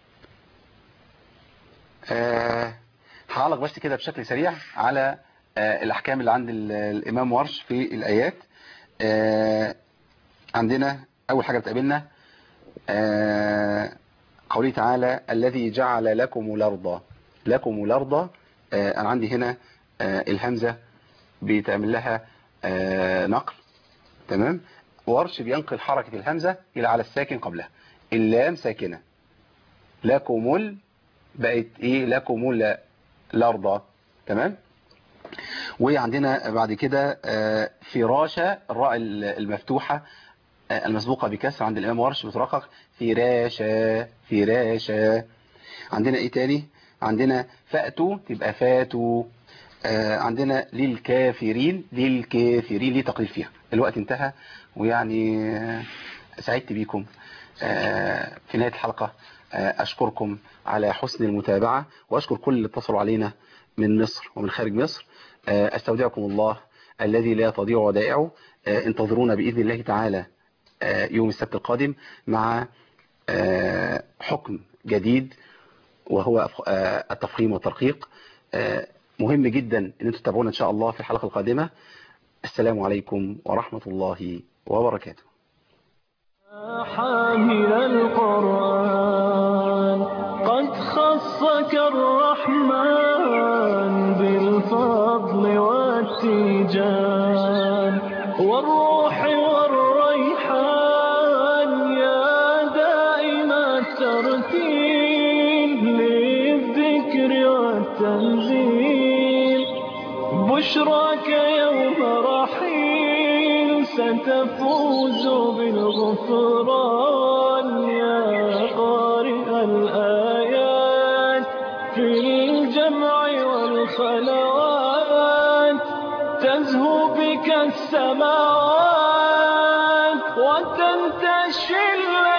آه هعلق بس كده بشكل سريع على آه الأحكام اللي عند ال- الإمام ورش في الآيات آه عندنا أول حاجة بتقابلنا آه قوله تعالى الذي جعل لكم الأرض لكم الأرض آه أنا عندي هنا آه الهمزة بيتعمل لها آه نقل تمام ورش بينقل حركة الهمزة إلى على الساكن قبلها اللام ساكنة لكم ال بقت ايه لكم ال- الارض تمام وعندنا بعد كده آه، فراشة الراء ال- المفتوحة آه، المسبوقة بكسر عند الإمام ورش بترقق فراشة فراشة عندنا ايه تاني عندنا فأتوا تبقى فاتوا آه، عندنا للكافرين للكافرين ليه تقليل فيها الوقت انتهى ويعني آه، سعدت بيكم آه، في نهاية الحلقة آه، أشكركم على حسن المتابعة وأشكر كل اللي اتصلوا علينا من مصر ومن خارج مصر آه، أستودعكم الله الذي لا تضيع ودائعه آه، انتظرونا بإذن الله تعالى آه، يوم السبت القادم مع آه، حكم جديد وهو آه، التفخيم والترقيق آه، مهم جدا ان انتم تتابعونا ان شاء الله في الحلقة القادمة السلام عليكم ورحمة الله وبركاته حامل القرآن قد خصك الرحمن بالفضل والتيجان والروح والريحان يا دائم الترتيل للذكر والتنزيل بشراك يوم رحيل ستفوز بالغفران يا قارئ الآيات في الجمع والخلوات تزهو بك السماوات وتنتشي